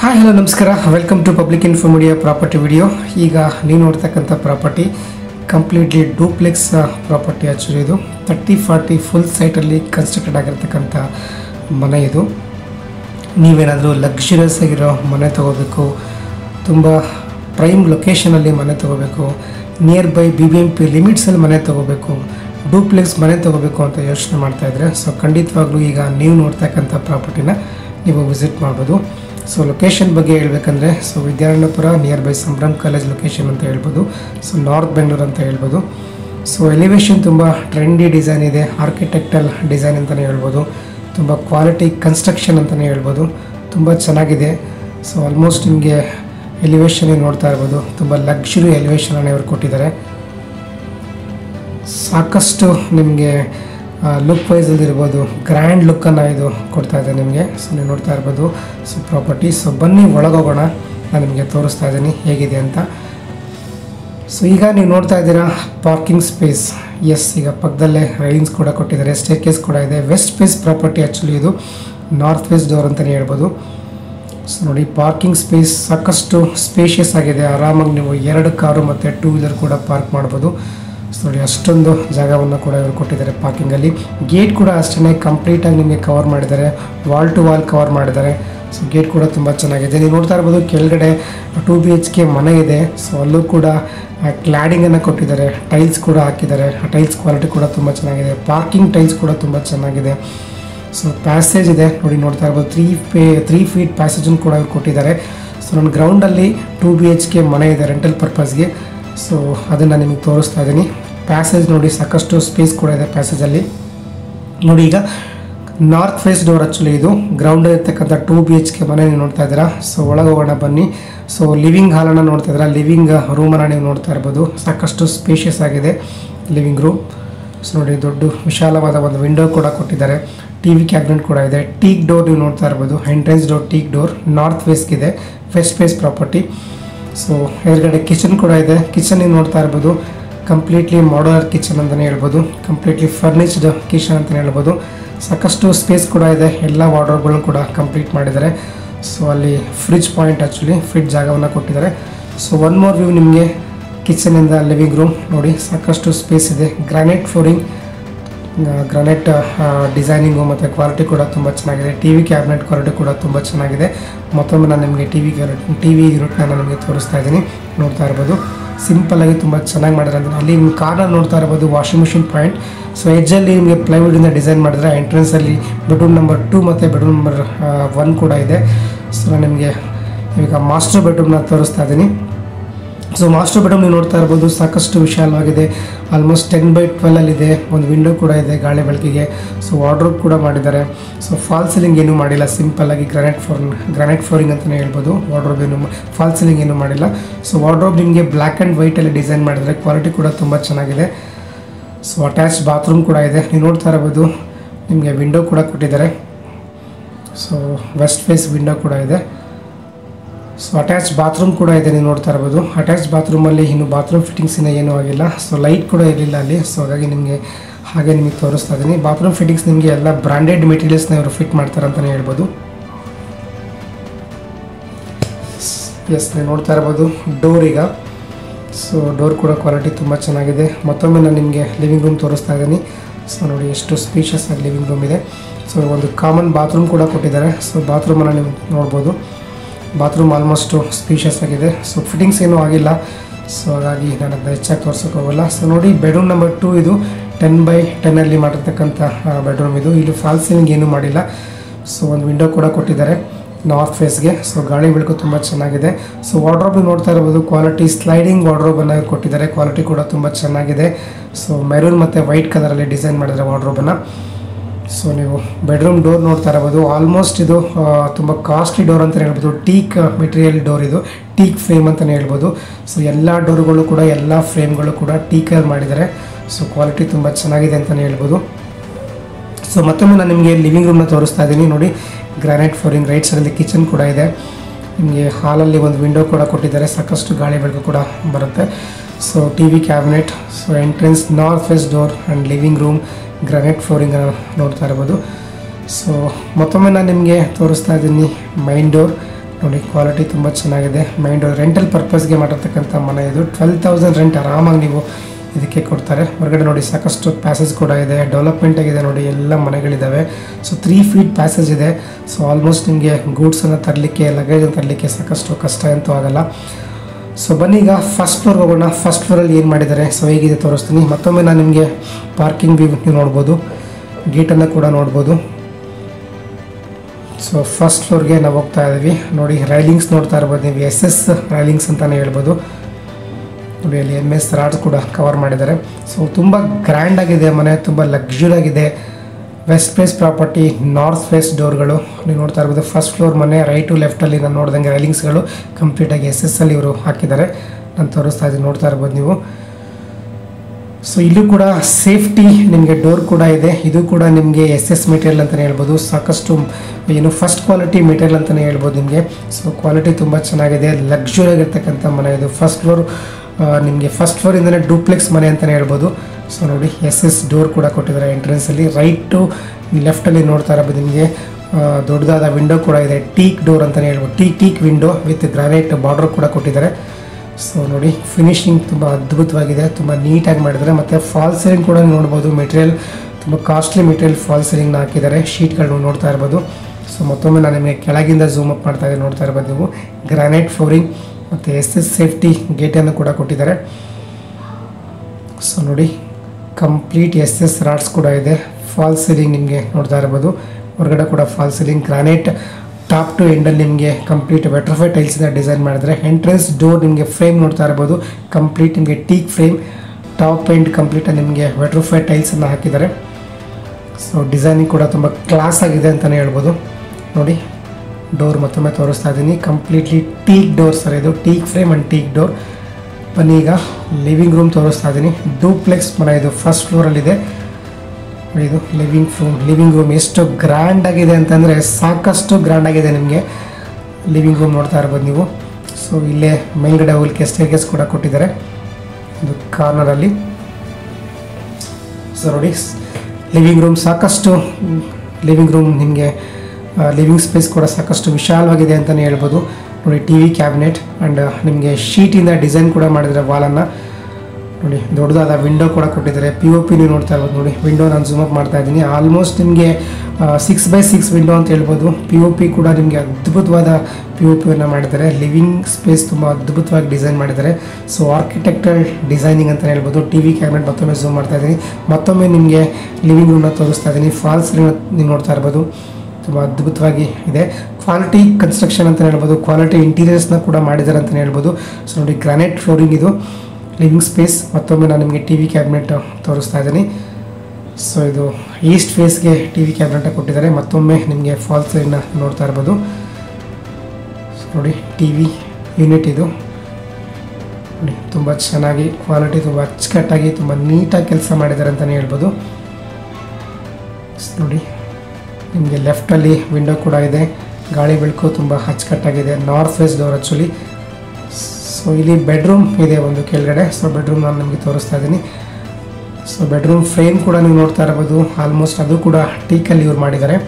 hi hello ನಮಸ್ಕಾರ welcome to public info media property video ಈಗ ನೀವು ನೋಡ್ತಕ್ಕಂಥ property completely duplex property actually ಇದು ತರ್ಟಿ ಫಾರ್ಟಿ ಫುಲ್ ಸೈಟಲ್ಲಿ ಕನ್ಸ್ಟ್ರಕ್ಟೆಡ್ ಆಗಿರ್ತಕ್ಕಂಥ ಮನೆ ಇದು ನೀವೇನಾದರೂ ಲಕ್ಸುರಿಯಸ್ ಆಗಿರೋ ಮನೆ ತೊಗೋಬೇಕು ತುಂಬ ಪ್ರೈಮ್ ಲೊಕೇಶನಲ್ಲಿ ಮನೆ ತೊಗೋಬೇಕು near by B B M P ಲಿಮಿಟ್ಸಲ್ಲಿ ಮನೆ ತೊಗೋಬೇಕು ಡೂಪ್ಲೆಕ್ಸ್ ಮನೆ ತೊಗೋಬೇಕು ಅಂತ ಯೋಚನೆ ಮಾಡ್ತಾಯಿದ್ರೆ ಸೊ ಖಂಡಿತವಾಗ್ಲೂ ಈಗ ನೀವು ನೋಡ್ತಕ್ಕಂಥ ಪ್ರಾಪರ್ಟಿನ ನೀವು ವಿಸಿಟ್ ಮಾಡ್ಬೋದು ಸೊ ಲೊಕೇಶನ್ ಬಗ್ಗೆ ಹೇಳ್ಬೇಕಂದ್ರೆ so Vidyaranyapura near by Sambhram college location ಅಂತ ಹೇಳ್ಬೋದು ಸೊ ನಾರ್ತ್ ಬೆಂಗಳೂರು ಅಂತ ಹೇಳ್ಬೋದು ಸೊ ಎಲಿವೇಶನ್ ತುಂಬ ಟ್ರೆಂಡಿ ಡಿಸೈನ್ ಇದೆ ಆರ್ಕಿಟೆಕ್ಟಲ್ ಡಿಸೈನ್ ಅಂತಲೇ ಹೇಳ್ಬೋದು ತುಂಬ ಕ್ವಾಲಿಟಿ ಕನ್ಸ್ಟ್ರಕ್ಷನ್ ಅಂತಲೇ ಹೇಳ್ಬೋದು ತುಂಬ ಚೆನ್ನಾಗಿದೆ ಸೊ ಆಲ್ಮೋಸ್ಟ್ ನಿಮಗೆ ಎಲಿವೇಶನ್ ನೋಡ್ತಾ ಇರ್ಬೋದು ತುಂಬ ಲಕ್ಸುರಿ ಎಲಿವೇಶನನ್ನು ಇವರು ಕೊಟ್ಟಿದ್ದಾರೆ ಸಾಕಷ್ಟು ನಿಮಗೆ ಲುಕ್ ವೈಸಲ್ಲಿ ಇರ್ಬೋದು ಗ್ರ್ಯಾಂಡ್ ಲುಕ್ಕನ್ನು ಇದು ಕೊಡ್ತಾ ಇದೆ ನಿಮಗೆ ಸೊ ನೀವು ನೋಡ್ತಾ ಇರ್ಬೋದು ಸೊ ಪ್ರಾಪರ್ಟಿ ಸೊ ಬನ್ನಿ ಒಳಗೋಗೋಣ ನಾನು ನಿಮಗೆ ತೋರಿಸ್ತಾ ಇದ್ದೀನಿ ಹೇಗಿದೆ ಅಂತ ಸೊ ಈಗ ನೀವು ನೋಡ್ತಾ ಇದ್ದೀರಾ ಪಾರ್ಕಿಂಗ್ ಸ್ಪೇಸ್ ಎಸ್ ಈಗ ಪಕ್ಕದಲ್ಲೇ ರೈಲಿಂಗ್ಸ್ ಕೂಡ ಕೊಟ್ಟಿದ್ದಾರೆ ಸ್ಟೇರ್ ಕೇಸ್ ಕೂಡ ಇದೆ ವೆಸ್ಟ್ ಫೇಸ್ ಪ್ರಾಪರ್ಟಿ ಆ್ಯಕ್ಚುಲಿ ಇದು ನಾರ್ತ್ ವೆಸ್ಟ್ ಡೋರ್ ಅಂತಲೇ ಹೇಳ್ಬೋದು ಸೊ ನೋಡಿ ಪಾರ್ಕಿಂಗ್ ಸ್ಪೇಸ್ ಸಾಕಷ್ಟು ಸ್ಪೇಷಿಯಸ್ ಆಗಿದೆ ಆರಾಮಾಗಿ ನೀವು ಎರಡು ಕಾರು ಮತ್ತು ಟೂ ವೀಲರ್ ಕೂಡ ಪಾರ್ಕ್ ಮಾಡ್ಬೋದು ಸೊ ನೋಡಿ ಅಷ್ಟೊಂದು ಜಾಗವನ್ನು ಕೂಡ ಇವರು ಕೊಟ್ಟಿದ್ದಾರೆ ಪಾರ್ಕಿಂಗಲ್ಲಿ ಗೇಟ್ ಕೂಡ ಅಷ್ಟೇ ಕಂಪ್ಲೀಟಾಗಿ ನಿಮಗೆ ಕವರ್ ಮಾಡಿದ್ದಾರೆ ವಾಲ್ ಟು ವಾಲ್ ಕವರ್ ಮಾಡಿದ್ದಾರೆ ಸೊ ಗೇಟ್ ಕೂಡ ತುಂಬ ಚೆನ್ನಾಗಿದೆ ನೀವು ನೋಡ್ತಾ ಇರ್ಬೋದು ಕೆಳಗಡೆ ಟೂ ಬಿ ಎಚ್ ಕೆ ಮನೆ ಇದೆ ಸೊ ಅಲ್ಲೂ ಕೂಡ ಕ್ಲಾಡಿಂಗನ್ನು ಕೊಟ್ಟಿದ್ದಾರೆ ಟೈಲ್ಸ್ ಕೂಡ ಹಾಕಿದ್ದಾರೆ ಆ ಟೈಲ್ಸ್ ಕ್ವಾಲಿಟಿ ಕೂಡ ತುಂಬ ಚೆನ್ನಾಗಿದೆ ಪಾರ್ಕಿಂಗ್ ಟೈಲ್ಸ್ ಕೂಡ ತುಂಬ ಚೆನ್ನಾಗಿದೆ ಸೊ ಪ್ಯಾಸೇಜ್ ಇದೆ ನೋಡಿ ನೋಡ್ತಾ ಇರ್ಬೋದು ತ್ರೀ ಪೇ ತ್ರೀ ಫೀಟ್ ಪ್ಯಾಸೇಜನ್ನು ಕೂಡ ಇವ್ರು ಕೊಟ್ಟಿದ್ದಾರೆ ಸೊ ನನ್ನ ಗ್ರೌಂಡಲ್ಲಿ ಟೂ ಬಿ ಎಚ್ ಕೆ ಮನೆ ಇದೆ ರೆಂಟಲ್ ಪರ್ಪಸ್ಗೆ ಸೊ ಅದನ್ನು ನಿಮಗೆ ತೋರಿಸ್ತಾ ಇದ್ದೀನಿ ಪ್ಯಾಸೇಜ್ ನೋಡಿ ಸಾಕಷ್ಟು ಸ್ಪೇಸ್ ಕೂಡ ಇದೆ ಪ್ಯಾಸೇಜಲ್ಲಿ ನೋಡಿ ಈಗ ನಾರ್ತ್ ಫೇಸ್ ಡೋರ್ ಆ್ಯಕ್ಚುಲಿ ಇದು ಗ್ರೌಂಡ್ ಇರ್ತಕ್ಕಂಥ ಟೂ ಬಿ ಎಚ್ ಕೆ ಮನೆ ನೀವು ನೋಡ್ತಾ ಇದ್ದೀರಾ ಸೊ ಒಳಗೆ ಹೋಗೋಣ ಬನ್ನಿ ಸೊ ಲಿವಿಂಗ್ ಹಾಲನ್ನು ನೋಡ್ತಾ ಇದ್ದೀರಾ ಲಿವಿಂಗ್ ರೂಮನ್ನು ನೀವು ನೋಡ್ತಾ ಇರ್ಬೋದು ಸಾಕಷ್ಟು ಸ್ಪೇಷಿಯಸ್ ಆಗಿದೆ ಲಿವಿಂಗ್ ರೂಮ್ ಸೊ ನೋಡಿ ದೊಡ್ಡ ವಿಶಾಲವಾದ ಒಂದು ವಿಂಡೋ ಕೂಡ ಕೊಟ್ಟಿದ್ದಾರೆ ಟಿ ವಿ ಕ್ಯಾಬಿನೆಟ್ ಕೂಡ ಇದೆ ಟೀಕ್ ಡೋರ್ ನೀವು ನೋಡ್ತಾ ಇರ್ಬೋದು entrance door teak door north ವೇಸ್ಗಿದೆ ವೆಸ್ಟ್ ಫೇಸ್ ಪ್ರಾಪರ್ಟಿ ಸೊ ಎದುರುಗಡೆ ಕಿಚನ್ ಕೂಡ ಇದೆ ಕಿಚನ್ ನೀವು ನೋಡ್ತಾ ಇರ್ಬೋದು ಕಂಪ್ಲೀಟ್ಲಿ ಮಾಡ್ಯುಲರ್ ಕಿಚನ್ ಅಂತಲೇ ಹೇಳ್ಬೋದು ಕಂಪ್ಲೀಟ್ಲಿ ಫರ್ನಿಚ್ಡ್ ಕಿಚನ್ ಅಂತಲೇ ಹೇಳ್ಬೋದು ಸಾಕಷ್ಟು ಸ್ಪೇಸ್ ಕೂಡ ಇದೆ ಎಲ್ಲ ವಾರ್ಡ್ರೋಬ್ಗಳನ್ನು ಕೂಡ ಕಂಪ್ಲೀಟ್ ಮಾಡಿದ್ದಾರೆ ಸೊ ಅಲ್ಲಿ ಫ್ರಿಜ್ ಪಾಯಿಂಟ್ ಆ್ಯಕ್ಚುಲಿ ಫ್ರಿಜ್ ಜಾಗವನ್ನು ಕೊಟ್ಟಿದ್ದಾರೆ ಸೊ ಒನ್ ಮೋರ್ ವ್ಯೂ ನಿಮಗೆ ಕಿಚನಿಂದ ಲಿವಿಂಗ್ ರೂಮ್ ನೋಡಿ ಸಾಕಷ್ಟು ಸ್ಪೇಸ್ ಇದೆ ಗ್ರಾನೈಟ್ ಫ್ಲೋರಿಂಗ್ ಗ್ರಾನೈಟ್ ಡಿಸೈನಿಂಗು ಮತ್ತು ಕ್ವಾಲಿಟಿ ಕೂಡ ತುಂಬ ಚೆನ್ನಾಗಿದೆ ಟಿ ವಿ ಕ್ಯಾಬಿನೆಟ್ ಕ್ವಾಲಿಟಿ ಕೂಡ ತುಂಬ ಚೆನ್ನಾಗಿದೆ ಮತ್ತೊಮ್ಮೆ ನಾನು ನಿಮಗೆ ಟಿ ವಿ ಟಿ ವಿ ಯೂನಿಟ್ನ ನಾನು ನಿಮಗೆ ತೋರಿಸ್ತಾ ಇದ್ದೀನಿ ನೋಡ್ತಾ ಇರ್ಬೋದು ಸಿಂಪಲ್ಲಾಗಿ ತುಂಬ ಚೆನ್ನಾಗಿ ಮಾಡಿದ್ದಾರೆ ಅಂದರೆ ಅಲ್ಲಿ ನಿಮ್ಮ ಕಾರ್ನಲ್ಲಿ ನೋಡ್ತಾ ಇರ್ಬೋದು ವಾಷಿಂಗ್ ಮಿಷಿನ್ ಪಾಯಿಂಟ್ ಸೊ ಎಜ್ಜಲ್ಲಿ ನಿಮಗೆ ಪ್ಲೈವುಡಿಂದ ಡಿಸೈನ್ ಮಾಡಿದ್ರೆ ಎಂಟ್ರೆನ್ಸಲ್ಲಿ ಬೆಡ್ರೂಮ್ ನಂಬರ್ ಟು ಮತ್ತು ಬೆಡ್ರೂಮ್ ನಂಬರ್ ಒನ್ ಕೂಡ ಇದೆ ಸೊ ನಾನು ನಿಮಗೆ ಈಗ ಮಾಸ್ಟರ್ ಬೆಡ್ರೂಮ್ನ ತೋರಿಸ್ತಾ ಇದ್ದೀನಿ ಸೊ ಮಾಸ್ಟರ್ ಬೆಡ್ರೂಮ್ ನೀವು ನೋಡ್ತಾ ಇರ್ಬೋದು ಸಾಕಷ್ಟು ವಿಶಾಲವಾಗಿದೆ ಆಲ್ಮೋಸ್ಟ್ ಟೆನ್ ಬೈ ಟ್ವೆಲ್ಲಲ್ಲಿದೆ ಒಂದು ವಿಂಡೋ ಕೂಡ ಇದೆ ಗಾಳಿ ಬೆಳಕಿಗೆ ಸೊ ವಾರ್ಡ್ರೋಬ್ ಕೂಡ ಮಾಡಿದ್ದಾರೆ ಸೊ ಫಾಲ್ ಸೀಲಿಂಗ್ ಏನೂ ಮಾಡಿಲ್ಲ ಸಿಂಪಲ್ಲಾಗಿ ಗ್ರಾನೈಟ್ ಫ್ಲೋರ್ ಗ್ರಾನೈಟ್ ಫ್ಲೋರಿಂಗ್ ಅಂತಲೇ ಹೇಳ್ಬೋದು ವಾರ್ಡ್ರೋಬ್ ಏನು ಫಾಲ್ ಸೀಲಿಂಗ್ ಏನೂ ಮಾಡಿಲ್ಲ ಸೊ ವಾರ್ಡ್ರೋಬ್ ನಿಮಗೆ ಬ್ಲ್ಯಾಕ್ ಆ್ಯಂಡ್ ವೈಟಲ್ಲಿ ಡಿಸೈನ್ ಮಾಡಿದ್ದಾರೆ ಕ್ವಾಲಿಟಿ ಕೂಡ ತುಂಬ ಚೆನ್ನಾಗಿದೆ ಸೊ ಅಟ್ಯಾಚ್ ಬಾತ್ರೂಮ್ ಕೂಡ ಇದೆ ನೀವು ನೋಡ್ತಾ ಇರ್ಬೋದು ನಿಮಗೆ ವಿಂಡೋ ಕೂಡ ಕೊಟ್ಟಿದ್ದಾರೆ ಸೊ ವೆಸ್ಟ್ ಫೇಸ್ ವಿಂಡೋ ಕೂಡ ಇದೆ ಸೊ ಅಟ್ಯಾಚ್ ಬಾತ್ರೂಮ್ ಕೂಡ ಇದೆ ನೀವು ನೋಡ್ತಾ ಇರ್ಬೋದು ಅಟ್ಯಾಚ್ ಬಾತ್ರೂಮಲ್ಲಿ ಇನ್ನು ಬಾತ್ರೂಮ್ ಫಿಟ್ಟಿಂಗ್ಸಿನ ಏನೂ ಆಗಿಲ್ಲ ಸೊ ಲೈಟ್ ಕೂಡ ಇರಲಿಲ್ಲ ಅಲ್ಲಿ ಸೊ ಹಾಗಾಗಿ ನಿಮಗೆ ಹಾಗೆ ನಿಮಗೆ ತೋರಿಸ್ತಾ ಇದ್ದೀನಿ ಬಾತ್ರೂಮ್ ಫಿಟ್ಟಿಂಗ್ಸ್ ನಿಮಗೆ ಎಲ್ಲ ಬ್ರಾಂಡೆಡ್ ಮೆಟೀರಿಯಲ್ಸ್ನ ಇವರು ಫಿಟ್ ಮಾಡ್ತಾರೆ ಅಂತಲೇ ಹೇಳ್ಬೋದು ಎಸ್ ನೀವು ನೋಡ್ತಾ ಇರ್ಬೋದು ಡೋರ್ ಈಗ ಸೊ ಡೋರ್ ಕೂಡ ಕ್ವಾಲಿಟಿ ತುಂಬ ಚೆನ್ನಾಗಿದೆ ಮತ್ತೊಮ್ಮೆ ನಾನು ನಿಮಗೆ ಲಿವಿಂಗ್ ರೂಮ್ ತೋರಿಸ್ತಾ ಇದ್ದೀನಿ ಸೊ ನೋಡಿ ಎಷ್ಟು ಸ್ಪೀಷಿಯಸ್ ಆಗಿ ಲಿವಿಂಗ್ ರೂಮ್ ಇದೆ ಸೊ ಒಂದು ಕಾಮನ್ ಬಾತ್ರೂಮ್ ಕೂಡ ಕೊಟ್ಟಿದ್ದಾರೆ ಸೊ ಬಾತ್ರೂಮನ್ನು ನೀವು ನೋಡ್ಬೋದು ಬಾತ್ರೂಮ್ ಆಲ್ಮೋಸ್ಟು ಸ್ಪೀಷಿಯಸ್ ಆಗಿದೆ ಸೊ ಫಿಟ್ಟಿಂಗ್ಸ್ ಏನೂ ಆಗಿಲ್ಲ ಸೊ ಹಾಗಾಗಿ ನಾನು ಅದನ್ನ ಹೆಚ್ಚಾಗಿ ತೋರ್ಸೋಕೆ ಹೋಗಲ್ಲ ಸೊ ನೋಡಿ ಬೆಡ್ರೂಮ್ ನಂಬರ್ ಟು ಇದು ಟೆನ್ ಬೈ ಟೆನ್ನಲ್ಲಿ ಮಾಡಿರ್ತಕ್ಕಂಥ ಬೆಡ್ರೂಮ್ ಇದು ಇಲ್ಲಿ ಫಾಲ್ ಸೀಲಿಂಗ್ ಏನೂ ಮಾಡಿಲ್ಲ ಸೊ ಒಂದು ವಿಂಡೋ ಕೂಡ ಕೊಟ್ಟಿದ್ದಾರೆ ನಾರ್ತ್ ಫೇಸ್ಗೆ ಸೊ ಗಾಳಿ ಬೆಳಕು ತುಂಬ ಚೆನ್ನಾಗಿದೆ ಸೊ ವಾರ್ಡ್ರೋಬ್ ನೋಡ್ತಾ ಇರ್ಬೋದು ಕ್ವಾಲಿಟಿ ಸ್ಲೈಡಿಂಗ್ ವಾರ್ಡ್ರೋಬನ್ನು ಇವ್ರು ಕೊಟ್ಟಿದ್ದಾರೆ ಕ್ವಾಲಿಟಿ ಕೂಡ ತುಂಬ ಚೆನ್ನಾಗಿದೆ ಸೊ ಮೆರೂನ್ ಮತ್ತು ವೈಟ್ ಕಲರಲ್ಲಿ ಡಿಸೈನ್ ಮಾಡಿದ್ದಾರೆ ವಾರ್ಡ್ರೋಬನ್ನು ಸೊ ನೀವು ಬೆಡ್ರೂಮ್ ಡೋರ್ ನೋಡ್ತಾ ಇರಬಹುದು ಆಲ್ಮೋಸ್ಟ್ ಇದು ಆ, ತುಂಬ ಕಾಸ್ಟ್ಲಿ ಡೋರ್ ಅಂತಲೇ ಹೇಳ್ಬೋದು ಟೀಕ್ ಮೆಟೀರಿಯಲ್ ಡೋರ್ ಇದು ಟೀಕ್ ಫ್ರೇಮ್ ಅಂತಲೇ ಹೇಳ್ಬೋದು ಸೊ ಎಲ್ಲ ಡೋರ್ಗಳು ಕೂಡ ಎಲ್ಲ ಫ್ರೇಮ್ಗಳು ಕೂಡ ಟೀಕಲ್ಲಿ ಮಾಡಿದ್ದಾರೆ ಸೊ ಕ್ವಾಲಿಟಿ ತುಂಬ ಚೆನ್ನಾಗಿದೆ ಅಂತಲೇ ಹೇಳ್ಬೋದು ಸೊ ಮತ್ತೊಮ್ಮೆ ನಾನು ನಿಮಗೆ ಲಿವಿಂಗ್ ರೂಮ್ನ ತೋರಿಸ್ತಾ ಇದ್ದೀನಿ ನೋಡಿ ಗ್ರಾನೈಟ್ ಫ್ಲೋರಿಂಗ್ ರೈಟ್ ಸೈಡಲ್ಲಿ ಕಿಚನ್ ಕೂಡ ಇದೆ ನಿಮಗೆ ಹಾಲಲ್ಲಿ ಒಂದು ವಿಂಡೋ ಕೂಡ ಕೊಟ್ಟಿದ್ದಾರೆ ಸಾಕಷ್ಟು ಗಾಳಿ ಬೆಳಕು ಕೂಡ ಬರುತ್ತೆ so T V cabinet so entrance north west door and living room granite ಫ್ಲೋರಿಂಗನ್ನು ನೋಡ್ತಾ ಇರ್ಬೋದು ಸೊ ಮತ್ತೊಮ್ಮೆ ನಾನು ನಿಮಗೆ ತೋರಿಸ್ತಾ ಇದ್ದೀನಿ ಮೈನ್ ಡೋರ್ ನೋಡಿ ಕ್ವಾಲಿಟಿ ತುಂಬ ಚೆನ್ನಾಗಿದೆ ಮೈಂಡ್ ರೆಂಟಲ್ ಪರ್ಪಸ್ಗೆ ಮಾಡಿರ್ತಕ್ಕಂಥ ಮನೆ ಇದು ಟ್ವೆಲ್ ತೌಸಂಡ್ ರೆಂಟ್ ಆರಾಮಾಗಿ ನೀವು ಇದಕ್ಕೆ ಕೊಡ್ತಾರೆ ಹೊರಗಡೆ ನೋಡಿ ಸಾಕಷ್ಟು ಪ್ಯಾಸೇಜ್ ಕೂಡ ಇದೆ ಡೆವಲಪ್ಮೆಂಟ್ ಆಗಿದೆ ನೋಡಿ ಎಲ್ಲ ಮನೆಗಳಿದ್ದಾವೆ ಸೊ ತ್ರೀ ಫೀಟ್ ಪ್ಯಾಸೇಜ್ ಇದೆ ಸೊ ಆಲ್ಮೋಸ್ಟ್ ನಿಮಗೆ ಗೂಡ್ಸನ್ನು ತರಲಿಕ್ಕೆ ಲಗೇಜನ್ನು ತರಲಿಕ್ಕೆ ಸಾಕಷ್ಟು ಕಷ್ಟ ಅಂತೂ ಆಗಲ್ಲ ಸೊ ಬನ್ನಿ ಈಗ ಫಸ್ಟ್ ಫ್ಲೋರ್ಗೆ ಹೋಗೋಣ ಫಸ್ಟ್ ಫ್ಲೋರಲ್ಲಿ ಏನು ಮಾಡಿದ್ದಾರೆ ಸೊ ಹೇಗಿದೆ ತೋರಿಸ್ತೀನಿ ಮತ್ತೊಮ್ಮೆ ನಾನು ನಿಮಗೆ ಪಾರ್ಕಿಂಗ್ ವ್ಯೂ ನೀವು ನೋಡ್ಬೋದು ಗೇಟನ್ನು ಕೂಡ ನೋಡ್ಬೋದು ಸೊ ಫಸ್ಟ್ ಫ್ಲೋರ್ಗೆ ನಾವು ಹೋಗ್ತಾ ಇದ್ದೀವಿ ನೋಡಿ ರೈಲಿಂಗ್ಸ್ ನೋಡ್ತಾ ಇರ್ಬೋದು ನೀವು ಎಸ್ ಎಸ್ ರೈಲಿಂಗ್ಸ್ ಅಂತಲೇ ಹೇಳ್ಬೋದು ನೋಡಿ ಅಲ್ಲಿ ಎಮ್ ಎಸ್ ರಾಡ್ಸ್ ಕೂಡ ಕವರ್ ಮಾಡಿದ್ದಾರೆ ಸೊ ತುಂಬ ಗ್ರ್ಯಾಂಡ್ ಆಗಿದೆ ಮನೆ ತುಂಬ ಲಕ್ಸುರಿ ಆಗಿದೆ west face property north face ಡೋರ್ಗಳು ನೀವು ನೋಡ್ತಾ ಇರ್ಬೋದು ಫಸ್ಟ್ ಫ್ಲೋರ್ ಮನೆ ರೈಟು ಲೆಫ್ಟಲ್ಲಿ ನಾನು ನೋಡ್ದಂಗೆ ರೈಲಿಂಗ್ಸ್ಗಳು ಕಂಪ್ಲೀಟಾಗಿ ಎಸ್ ಎಸ್ ಅಲ್ಲಿ ಇವರು ಹಾಕಿದ್ದಾರೆ ನಾನು ತೋರಿಸ್ತಾ ಇದ್ದೀನಿ ನೋಡ್ತಾ ಇರ್ಬೋದು ನೀವು ಸೊ ಇಲ್ಲೂ ಕೂಡ ಸೇಫ್ಟಿ ನಿಮಗೆ ಡೋರ್ ಕೂಡ ಇದೆ ಇದು ಕೂಡ ನಿಮಗೆ ಎಸ್ ಎಸ್ ಮೆಟೀರಿಯಲ್ ಅಂತಲೇ ಹೇಳ್ಬೋದು ಸಾಕಷ್ಟು ಏನು ಫಸ್ಟ್ ಕ್ವಾಲಿಟಿ ಮೆಟೀರಿಯಲ್ ಅಂತಲೇ ಹೇಳ್ಬೋದು ನಿಮಗೆ ಸೊ ಕ್ವಾಲಿಟಿ ತುಂಬ ಚೆನ್ನಾಗಿದೆ ಲಕ್ಸುರಿ ಆಗಿರ್ತಕ್ಕಂಥ ಮನೆ ಇದು ಫಸ್ಟ್ ಫ್ಲೋರ್ ನಿಮಗೆ ಫಸ್ಟ್ ಫ್ಲೋರಿಂದಲೇ ಡೂಪ್ಲೆಕ್ಸ್ ಮನೆ ಅಂತಲೇ ಹೇಳ್ಬೋದು ಸೊ ನೋಡಿ ಎಸ್ ಎಸ್ ಡೋರ್ ಕೂಡ ಕೊಟ್ಟಿದ್ದಾರೆ ಎಂಟ್ರೆನ್ಸಲ್ಲಿ ರೈಟು ಲೆಫ್ಟಲ್ಲಿ ನೋಡ್ತಾ ಇರೋದು ನಿಮಗೆ ಆ, ದೊಡ್ಡದಾದ ವಿಂಡೋ ಕೂಡ ಇದೆ ಟೀಕ್ ಡೋರ್ ಅಂತಲೇ ಹೇಳ್ಬೋದು tea teak window with granite border ಕೂಡ ಕೊಟ್ಟಿದ್ದಾರೆ ಸೊ ನೋಡಿ ಫಿನಿಶಿಂಗ್ ತುಂಬ ಅದ್ಭುತವಾಗಿದೆ ತುಂಬ ನೀಟಾಗಿ ಮಾಡಿದ್ದಾರೆ ಮತ್ತು ಫಾಲ್ ಸೀಲಿಂಗ್ ಕೂಡ ನೀವು ನೋಡ್ಬೋದು ಮೆಟೀರಿಯಲ್ ತುಂಬ ಕಾಸ್ಟ್ಲಿ ಮೆಟೀರಿಯಲ್ ಫಾಲ್ ಸೀಲಿಂಗ್ನ ಹಾಕಿದ್ದಾರೆ ಶೀಟ್ಗಳನ್ನ ನೋಡ್ತಾ ಇರ್ಬೋದು ಸೊ ಮತ್ತೊಮ್ಮೆ ನಾನು ನಿಮಗೆ ಕೆಳಗಿಂದ ಝೂಮ್ ಅಪ್ ಮಾಡ್ತಾ ಇದ್ದೀನಿ ನೋಡ್ತಾ ಇರ್ಬೋದು ನೀವು ಗ್ರಾನೈಟ್ ಫ್ಲೋರಿಂಗ್ ಮತ್ತು ಎಸ್ ಎಸ್ ಸೇಫ್ಟಿ ಗೇಟನ್ನು ಕೂಡ ಕೊಟ್ಟಿದ್ದಾರೆ ಸೊ ನೋಡಿ ಕಂಪ್ಲೀಟ್ ಎಸ್ ಎಸ್ ರಾಡ್ಸ್ ಕೂಡ ಇದೆ ಫಾಲ್ ಸೀಲಿಂಗ್ ನಿಮಗೆ ನೋಡ್ತಾ ಇರ್ಬೋದು ಹೊರಗಡೆ ಕೂಡ fall ceiling granite top to ಎಂಡಲ್ಲಿ ನಿಮಗೆ ಕಂಪ್ಲೀಟ್ ವೆಟ್ರಫೈ ಟೈಲ್ಸಿಂದ ಡಿಸೈನ್ ಮಾಡಿದರೆ ಎಂಟ್ರೆನ್ಸ್ ಡೋರ್ ನಿಮಗೆ ಫ್ರೇಮ್ ನೋಡ್ತಾ ಇರ್ಬೋದು ಕಂಪ್ಲೀಟ್ ನಿಮಗೆ teak frame top end complete ನಿಮಗೆ ವೆಟ್ರಫೈ ಟೈಲ್ಸನ್ನು ಹಾಕಿದ್ದಾರೆ ಸೊ ಡಿಸೈನಿಂಗ್ ಕೂಡ ತುಂಬ ಕ್ಲಾಸ್ ಆಗಿದೆ ಅಂತಲೇ ಹೇಳ್ಬೋದು ನೋಡಿ ಡೋರ್ ಮತ್ತೊಮ್ಮೆ ತೋರಿಸ್ತಾ ಇದ್ದೀನಿ ಕಂಪ್ಲೀಟ್ಲಿ ಟೀಕ್ ಡೋರ್ ಸರ್ ಇದು teak frame and teak door ಬನ್ನಿ ಈಗ ಲಿವಿಂಗ್ ರೂಮ್ ತೋರಿಸ್ತಾ ಇದ್ದೀನಿ ಡೂಪ್ಲೆಕ್ಸ್ ಮನೆ ಇದು ಫಸ್ಟ್ ಫ್ಲೋರಲ್ಲಿದೆ ನೋಡಿ ಇದು ಲಿವಿಂಗ್ ರೂಮ್ ಲಿವಿಂಗ್ ರೂಮ್ ಎಷ್ಟು ಗ್ರ್ಯಾಂಡ್ ಆಗಿದೆ ಅಂತಂದರೆ ಸಾಕಷ್ಟು ಗ್ರ್ಯಾಂಡ್ ಆಗಿದೆ ನಿಮಗೆ ಲಿವಿಂಗ್ ರೂಮ್ ನೋಡ್ತಾ ಇರ್ಬೋದು ನೀವು ಸೊ ಇಲ್ಲೇ ಮೇಲ್ಗಡೆ ಹೋಗ್ಲಿಕ್ಕೆ ಸ್ಟೇರ್ಕೇಸ್ ಕೂಡ ಕೊಟ್ಟಿದ್ದಾರೆ ಇದು ಕಾರ್ನರಲ್ಲಿ ಸೊ ನೋಡಿ ಲಿವಿಂಗ್ ರೂಮ್ ಸಾಕಷ್ಟು ಲಿವಿಂಗ್ ರೂಮ್ ನಿಮಗೆ ಲಿವಿಂಗ್ ಸ್ಪೇಸ್ ಕೂಡ ಸಾಕಷ್ಟು ವಿಶಾಲವಾಗಿದೆ ಅಂತಲೇ ಹೇಳ್ಬೋದು ನೋಡಿ ಟಿ ವಿ ಕ್ಯಾಬಿನೆಟ್ ಆ್ಯಂಡ್ ನಿಮಗೆ ಶೀಟಿಂದ ಡಿಸೈನ್ ಕೂಡ ಮಾಡಿದರೆ ವಾಲನ್ನು ನೋಡಿ ದೊಡ್ಡದಾದ ವಿಂಡೋ ಕೂಡ ಕೊಟ್ಟಿದ್ದಾರೆ ಪಿ ಒ ಪಿ ನೀವು ನೋಡ್ತಾ ಇರ್ಬೋದು ನೋಡಿ ವಿಂಡೋ ನಾನು ಝೂಮ್ ಅಪ್ ಮಾಡ್ತಾ ಇದ್ದೀನಿ ಆಲ್ಮೋಸ್ಟ್ ನಿಮಗೆ ಸಿಕ್ಸ್ ಬೈ ಸಿಕ್ಸ್ ವಿಂಡೋ ಅಂತ ಹೇಳ್ಬೋದು ಪಿ ಒ ಪಿ ಕೂಡ ನಿಮಗೆ ಅದ್ಭುತವಾದ ಪಿ ಒ ಪಿಯನ್ನು ಮಾಡಿದ್ದಾರೆ ಲಿವಿಂಗ್ ಸ್ಪೇಸ್ ತುಂಬ ಅದ್ಭುತವಾಗಿ ಡಿಸೈನ್ ಮಾಡಿದ್ದಾರೆ ಸೊ ಆರ್ಕಿಟೆಕ್ಟಲ್ ಡಿಸೈನಿಂಗ್ ಅಂತ ಹೇಳ್ಬೋದು ಟಿ ವಿ ಕ್ಯಾಬಿನೆಟ್ ಮತ್ತೊಮ್ಮೆ ಝೂಮ್ ಮಾಡ್ತಾ ಇದ್ದೀನಿ ಮತ್ತೊಮ್ಮೆ ನಿಮಗೆ ಲಿವಿಂಗ್ ರೂಮ್ನ ತೋರಿಸ್ತಾ ಇದ್ದೀನಿ ಫಾಲ್ಸ್ ನೀವು ನೋಡ್ತಾ ಇರ್ಬೋದು ತುಂಬ ಅದ್ಭುತವಾಗಿ ಇದೆ ಕ್ವಾಲಿಟಿ ಕನ್ಸ್ಟ್ರಕ್ಷನ್ ಅಂತ ಹೇಳ್ಬೋದು ಕ್ವಾಲಿಟಿ ಇಂಟೀರಿಯರ್ಸ್ನ ಕೂಡ ಮಾಡಿದ್ದಾರೆ ಅಂತಲೇ ಹೇಳ್ಬೋದು ಸೊ ನೋಡಿ ಗ್ರಾನೈಟ್ ಫ್ಲೋರಿಂಗ್ ಇದು ಲಿವಿಂಗ್ ಸ್ಪೇಸ್ ಮತ್ತೊಮ್ಮೆ ನಾನು ನಿಮಗೆ ಟಿ ವಿ ಕ್ಯಾಬಿನೆಟ್ ತೋರಿಸ್ತಾ ಇದ್ದೀನಿ ಸೊ ಇದು ಈಸ್ಟ್ ಫೇಸ್ಗೆ ಟಿ ವಿ ಕ್ಯಾಬಿನೆಟ್ ಕೊಟ್ಟಿದ್ದಾರೆ ಮತ್ತೊಮ್ಮೆ ನಿಮಗೆ ಫಾಲ್ಸ್ ಸೈಡ್ನ ನೋಡ್ತಾ ಇರ್ಬೋದು ಸೊ ನೋಡಿ ಟಿ ವಿ ಯೂನಿಟ್ ಇದು ನೋಡಿ ತುಂಬ ಚೆನ್ನಾಗಿ ಕ್ವಾಲಿಟಿ ತುಂಬ ಅಚ್ಚುಕಟ್ಟಾಗಿ ತುಂಬ ನೀಟಾಗಿ ಕೆಲಸ ಮಾಡಿದ್ದಾರೆ ಅಂತಲೇ ಹೇಳ್ಬೋದು ಸ್ ನೋಡಿ ನಿಮಗೆ ಲೆಫ್ಟಲ್ಲಿ ವಿಂಡೋ ಕೂಡ ಇದೆ ಗಾಳಿ ಬೆಳಕು ತುಂಬ ಅಚ್ಚುಕಟ್ಟಾಗಿದೆ north face door actually so ಇಲ್ಲಿ ಬೆಡ್ರೂಮ್ ಇದೆ ಒಂದು ಕೆಳಗಡೆ ಸೊ ಬೆಡ್ರೂಮ್ ನಾನು ನಿಮಗೆ ತೋರಿಸ್ತಾ ಇದ್ದೀನಿ ಸೊ ಬೆಡ್ರೂಮ್ ಫ್ರೇಮ್ ಕೂಡ ನೀವು ನೋಡ್ತಾ ಇರ್ಬೋದು ಆಲ್ಮೋಸ್ಟ್ ಅದು ಕೂಡ ಟೀಕಲ್ಲಿ ಇವ್ರು ಮಾಡಿದ್ದಾರೆ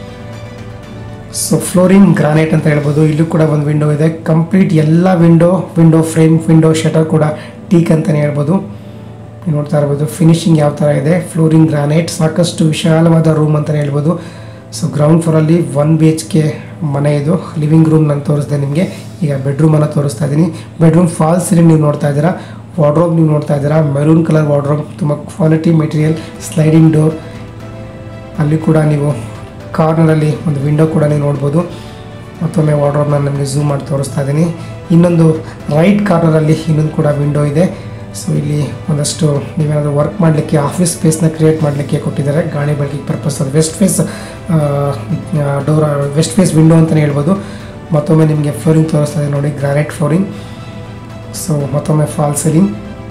ಸೊ ಫ್ಲೋರಿಂಗ್ ಗ್ರಾನೈಟ್ ಅಂತ ಹೇಳ್ಬೋದು ಇಲ್ಲೂ ಕೂಡ ಒಂದು ವಿಂಡೋ ಇದೆ ಕಂಪ್ಲೀಟ್ ಎಲ್ಲ window window frame window shutter ಕೂಡ ಟೀಕ್ ಅಂತಲೇ ಹೇಳ್ಬೋದು ನೀವು ನೋಡ್ತಾ ಇರ್ಬೋದು ಫಿನಿಶಿಂಗ್ ಯಾವ ಥರ ಇದೆ ಫ್ಲೋರಿಂಗ್ ಗ್ರಾನೈಟ್ ಸಾಕಷ್ಟು ವಿಶಾಲವಾದ ರೂಮ್ ಅಂತಲೇ ಹೇಳ್ಬೋದು ಸೊ ಗ್ರೌಂಡ್ ಫ್ಲೋರಲ್ಲಿ ಒನ್ ಬಿ ಎಚ್ ಕೆ ಮನೆ ಇದು ಲಿವಿಂಗ್ ರೂಮ್ ನಾನು ತೋರಿಸ್ದೆ ನಿಮಗೆ ಈಗ ಬೆಡ್ರೂಮನ್ನು ತೋರಿಸ್ತಾ ಇದ್ದೀನಿ ಬೆಡ್ರೂಮ್ ಫಾಲ್ ಸೀಲಿಂಗ್ ನೀವು ನೋಡ್ತಾ ಇದ್ದೀರಾ ವಾರ್ಡ್ರೋಬ್ ನೀವು ನೋಡ್ತಾ ಇದ್ದೀರಾ ಮೆರೂನ್ ಕಲರ್ ವಾರ್ಡ್ರೋಬ್ ತುಂಬ ಕ್ವಾಲಿಟಿ ಮೆಟೀರಿಯಲ್ ಸ್ಲೈಡಿಂಗ್ ಡೋರ್ ಅಲ್ಲಿ ಕೂಡ ನೀವು ಕಾರ್ನರಲ್ಲಿ ಒಂದು ವಿಂಡೋ ಕೂಡ ನೀವು ನೋಡ್ಬೋದು ಮತ್ತೊಮ್ಮೆ ವಾರ್ಡ್ರೋಬ್ ನಾನು ನಿಮಗೆ ಝೂಮ್ ಮಾಡಿ ತೋರಿಸ್ತಾ ಇದ್ದೀನಿ ಇನ್ನೊಂದು ರೈಟ್ ಕಾರ್ನರಲ್ಲಿ ಇನ್ನೊಂದು ಕೂಡ ವಿಂಡೋ ಇದೆ ಸೊ ಇಲ್ಲಿ ಒಂದಷ್ಟು ನೀವೇನಾದರೂ ವರ್ಕ್ ಮಾಡಲಿಕ್ಕೆ ಆಫೀಸ್ ಸ್ಪೇಸ್ನ ಕ್ರಿಯೇಟ್ ಮಾಡಲಿಕ್ಕೆ ಕೊಟ್ಟಿದ್ದಾರೆ ಗಾಳಿ ಬೆಳಕಿಗೆ ಪರ್ಪಸ್ ಅದು west face door west face window ಅಂತಲೇ ಹೇಳ್ಬೋದು ಮತ್ತೊಮ್ಮೆ ನಿಮಗೆ ಫ್ಲೋರಿಂಗ್ ತೋರಿಸ್ತಾ ಇದೆ ನೋಡಿ ಗ್ರಾನೈಟ್ ಫ್ಲೋರಿಂಗ್ ಸೊ ಮತ್ತೊಮ್ಮೆ ಫಾಲ್ ಸೀಲಿಂಗ್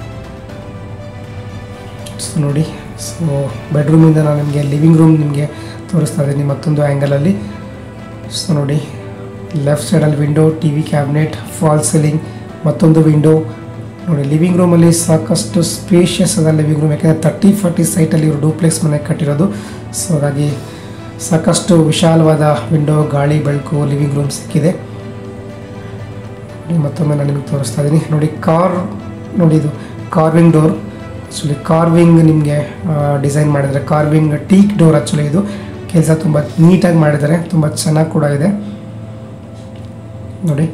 ಸೊ ನೋಡಿ ಸೊ ಬೆಡ್ರೂಮಿಂದ ನಾನು ನಿಮಗೆ ಲಿವಿಂಗ್ ರೂಮ್ ನಿಮಗೆ ತೋರಿಸ್ತಾ ಇದ್ದೀನಿ ಮತ್ತೊಂದು ಆ್ಯಂಗಲಲ್ಲಿ ಸೊ ನೋಡಿ ಲೆಫ್ಟ್ ಸೈಡಲ್ಲಿ window T V cabinet fall ceiling ಮತ್ತೊಂದು ವಿಂಡೋ ನೋಡಿ ಲಿವಿಂಗ್ ರೂಮಲ್ಲಿ ಸಾಕಷ್ಟು ಸ್ಪೇಷಿಯಸ್ ಅದ ಲಿವಿಂಗ್ ರೂಮ್ ಯಾಕೆಂದರೆ ತರ್ಟಿ ಫಾರ್ಟಿ ಸೈಟಲ್ಲಿ ಇವರು ಡೂಪ್ಲೆಕ್ಸ್ ಮನೆ ಕಟ್ಟಿರೋದು ಸೊ ಹಾಗಾಗಿ ಸಾಕಷ್ಟು ವಿಶಾಲವಾದ ವಿಂಡೋ ಗಾಳಿ ಬೆಳಕು ಲಿವಿಂಗ್ ರೂಮ್ ಸಿಕ್ಕಿದೆ ನೋಡಿ ಮತ್ತೊಮ್ಮೆ ನಾನು ನಿಮಗೆ ತೋರಿಸ್ತಾ ಇದ್ದೀನಿ ನೋಡಿ ಕಾರ್ ನೋಡಿ ಇದು ಕಾರ್ವಿಂಗ್ ಡೋರ್ ಆ್ಯಕ್ಚುಲಿ ಕಾರ್ವಿಂಗ್ ನಿಮಗೆ ಡಿಸೈನ್ ಮಾಡಿದ್ದಾರೆ ಕಾರ್ವಿಂಗ್ ಟೀಕ್ ಡೋರ್ ಆ್ಯಕ್ಚುಲಿ ಇದು ಕೆಲಸ ತುಂಬ ನೀಟಾಗಿ ಮಾಡಿದ್ದಾರೆ ತುಂಬ ಚೆನ್ನಾಗಿ ಕೂಡ ಇದೆ ನೋಡಿ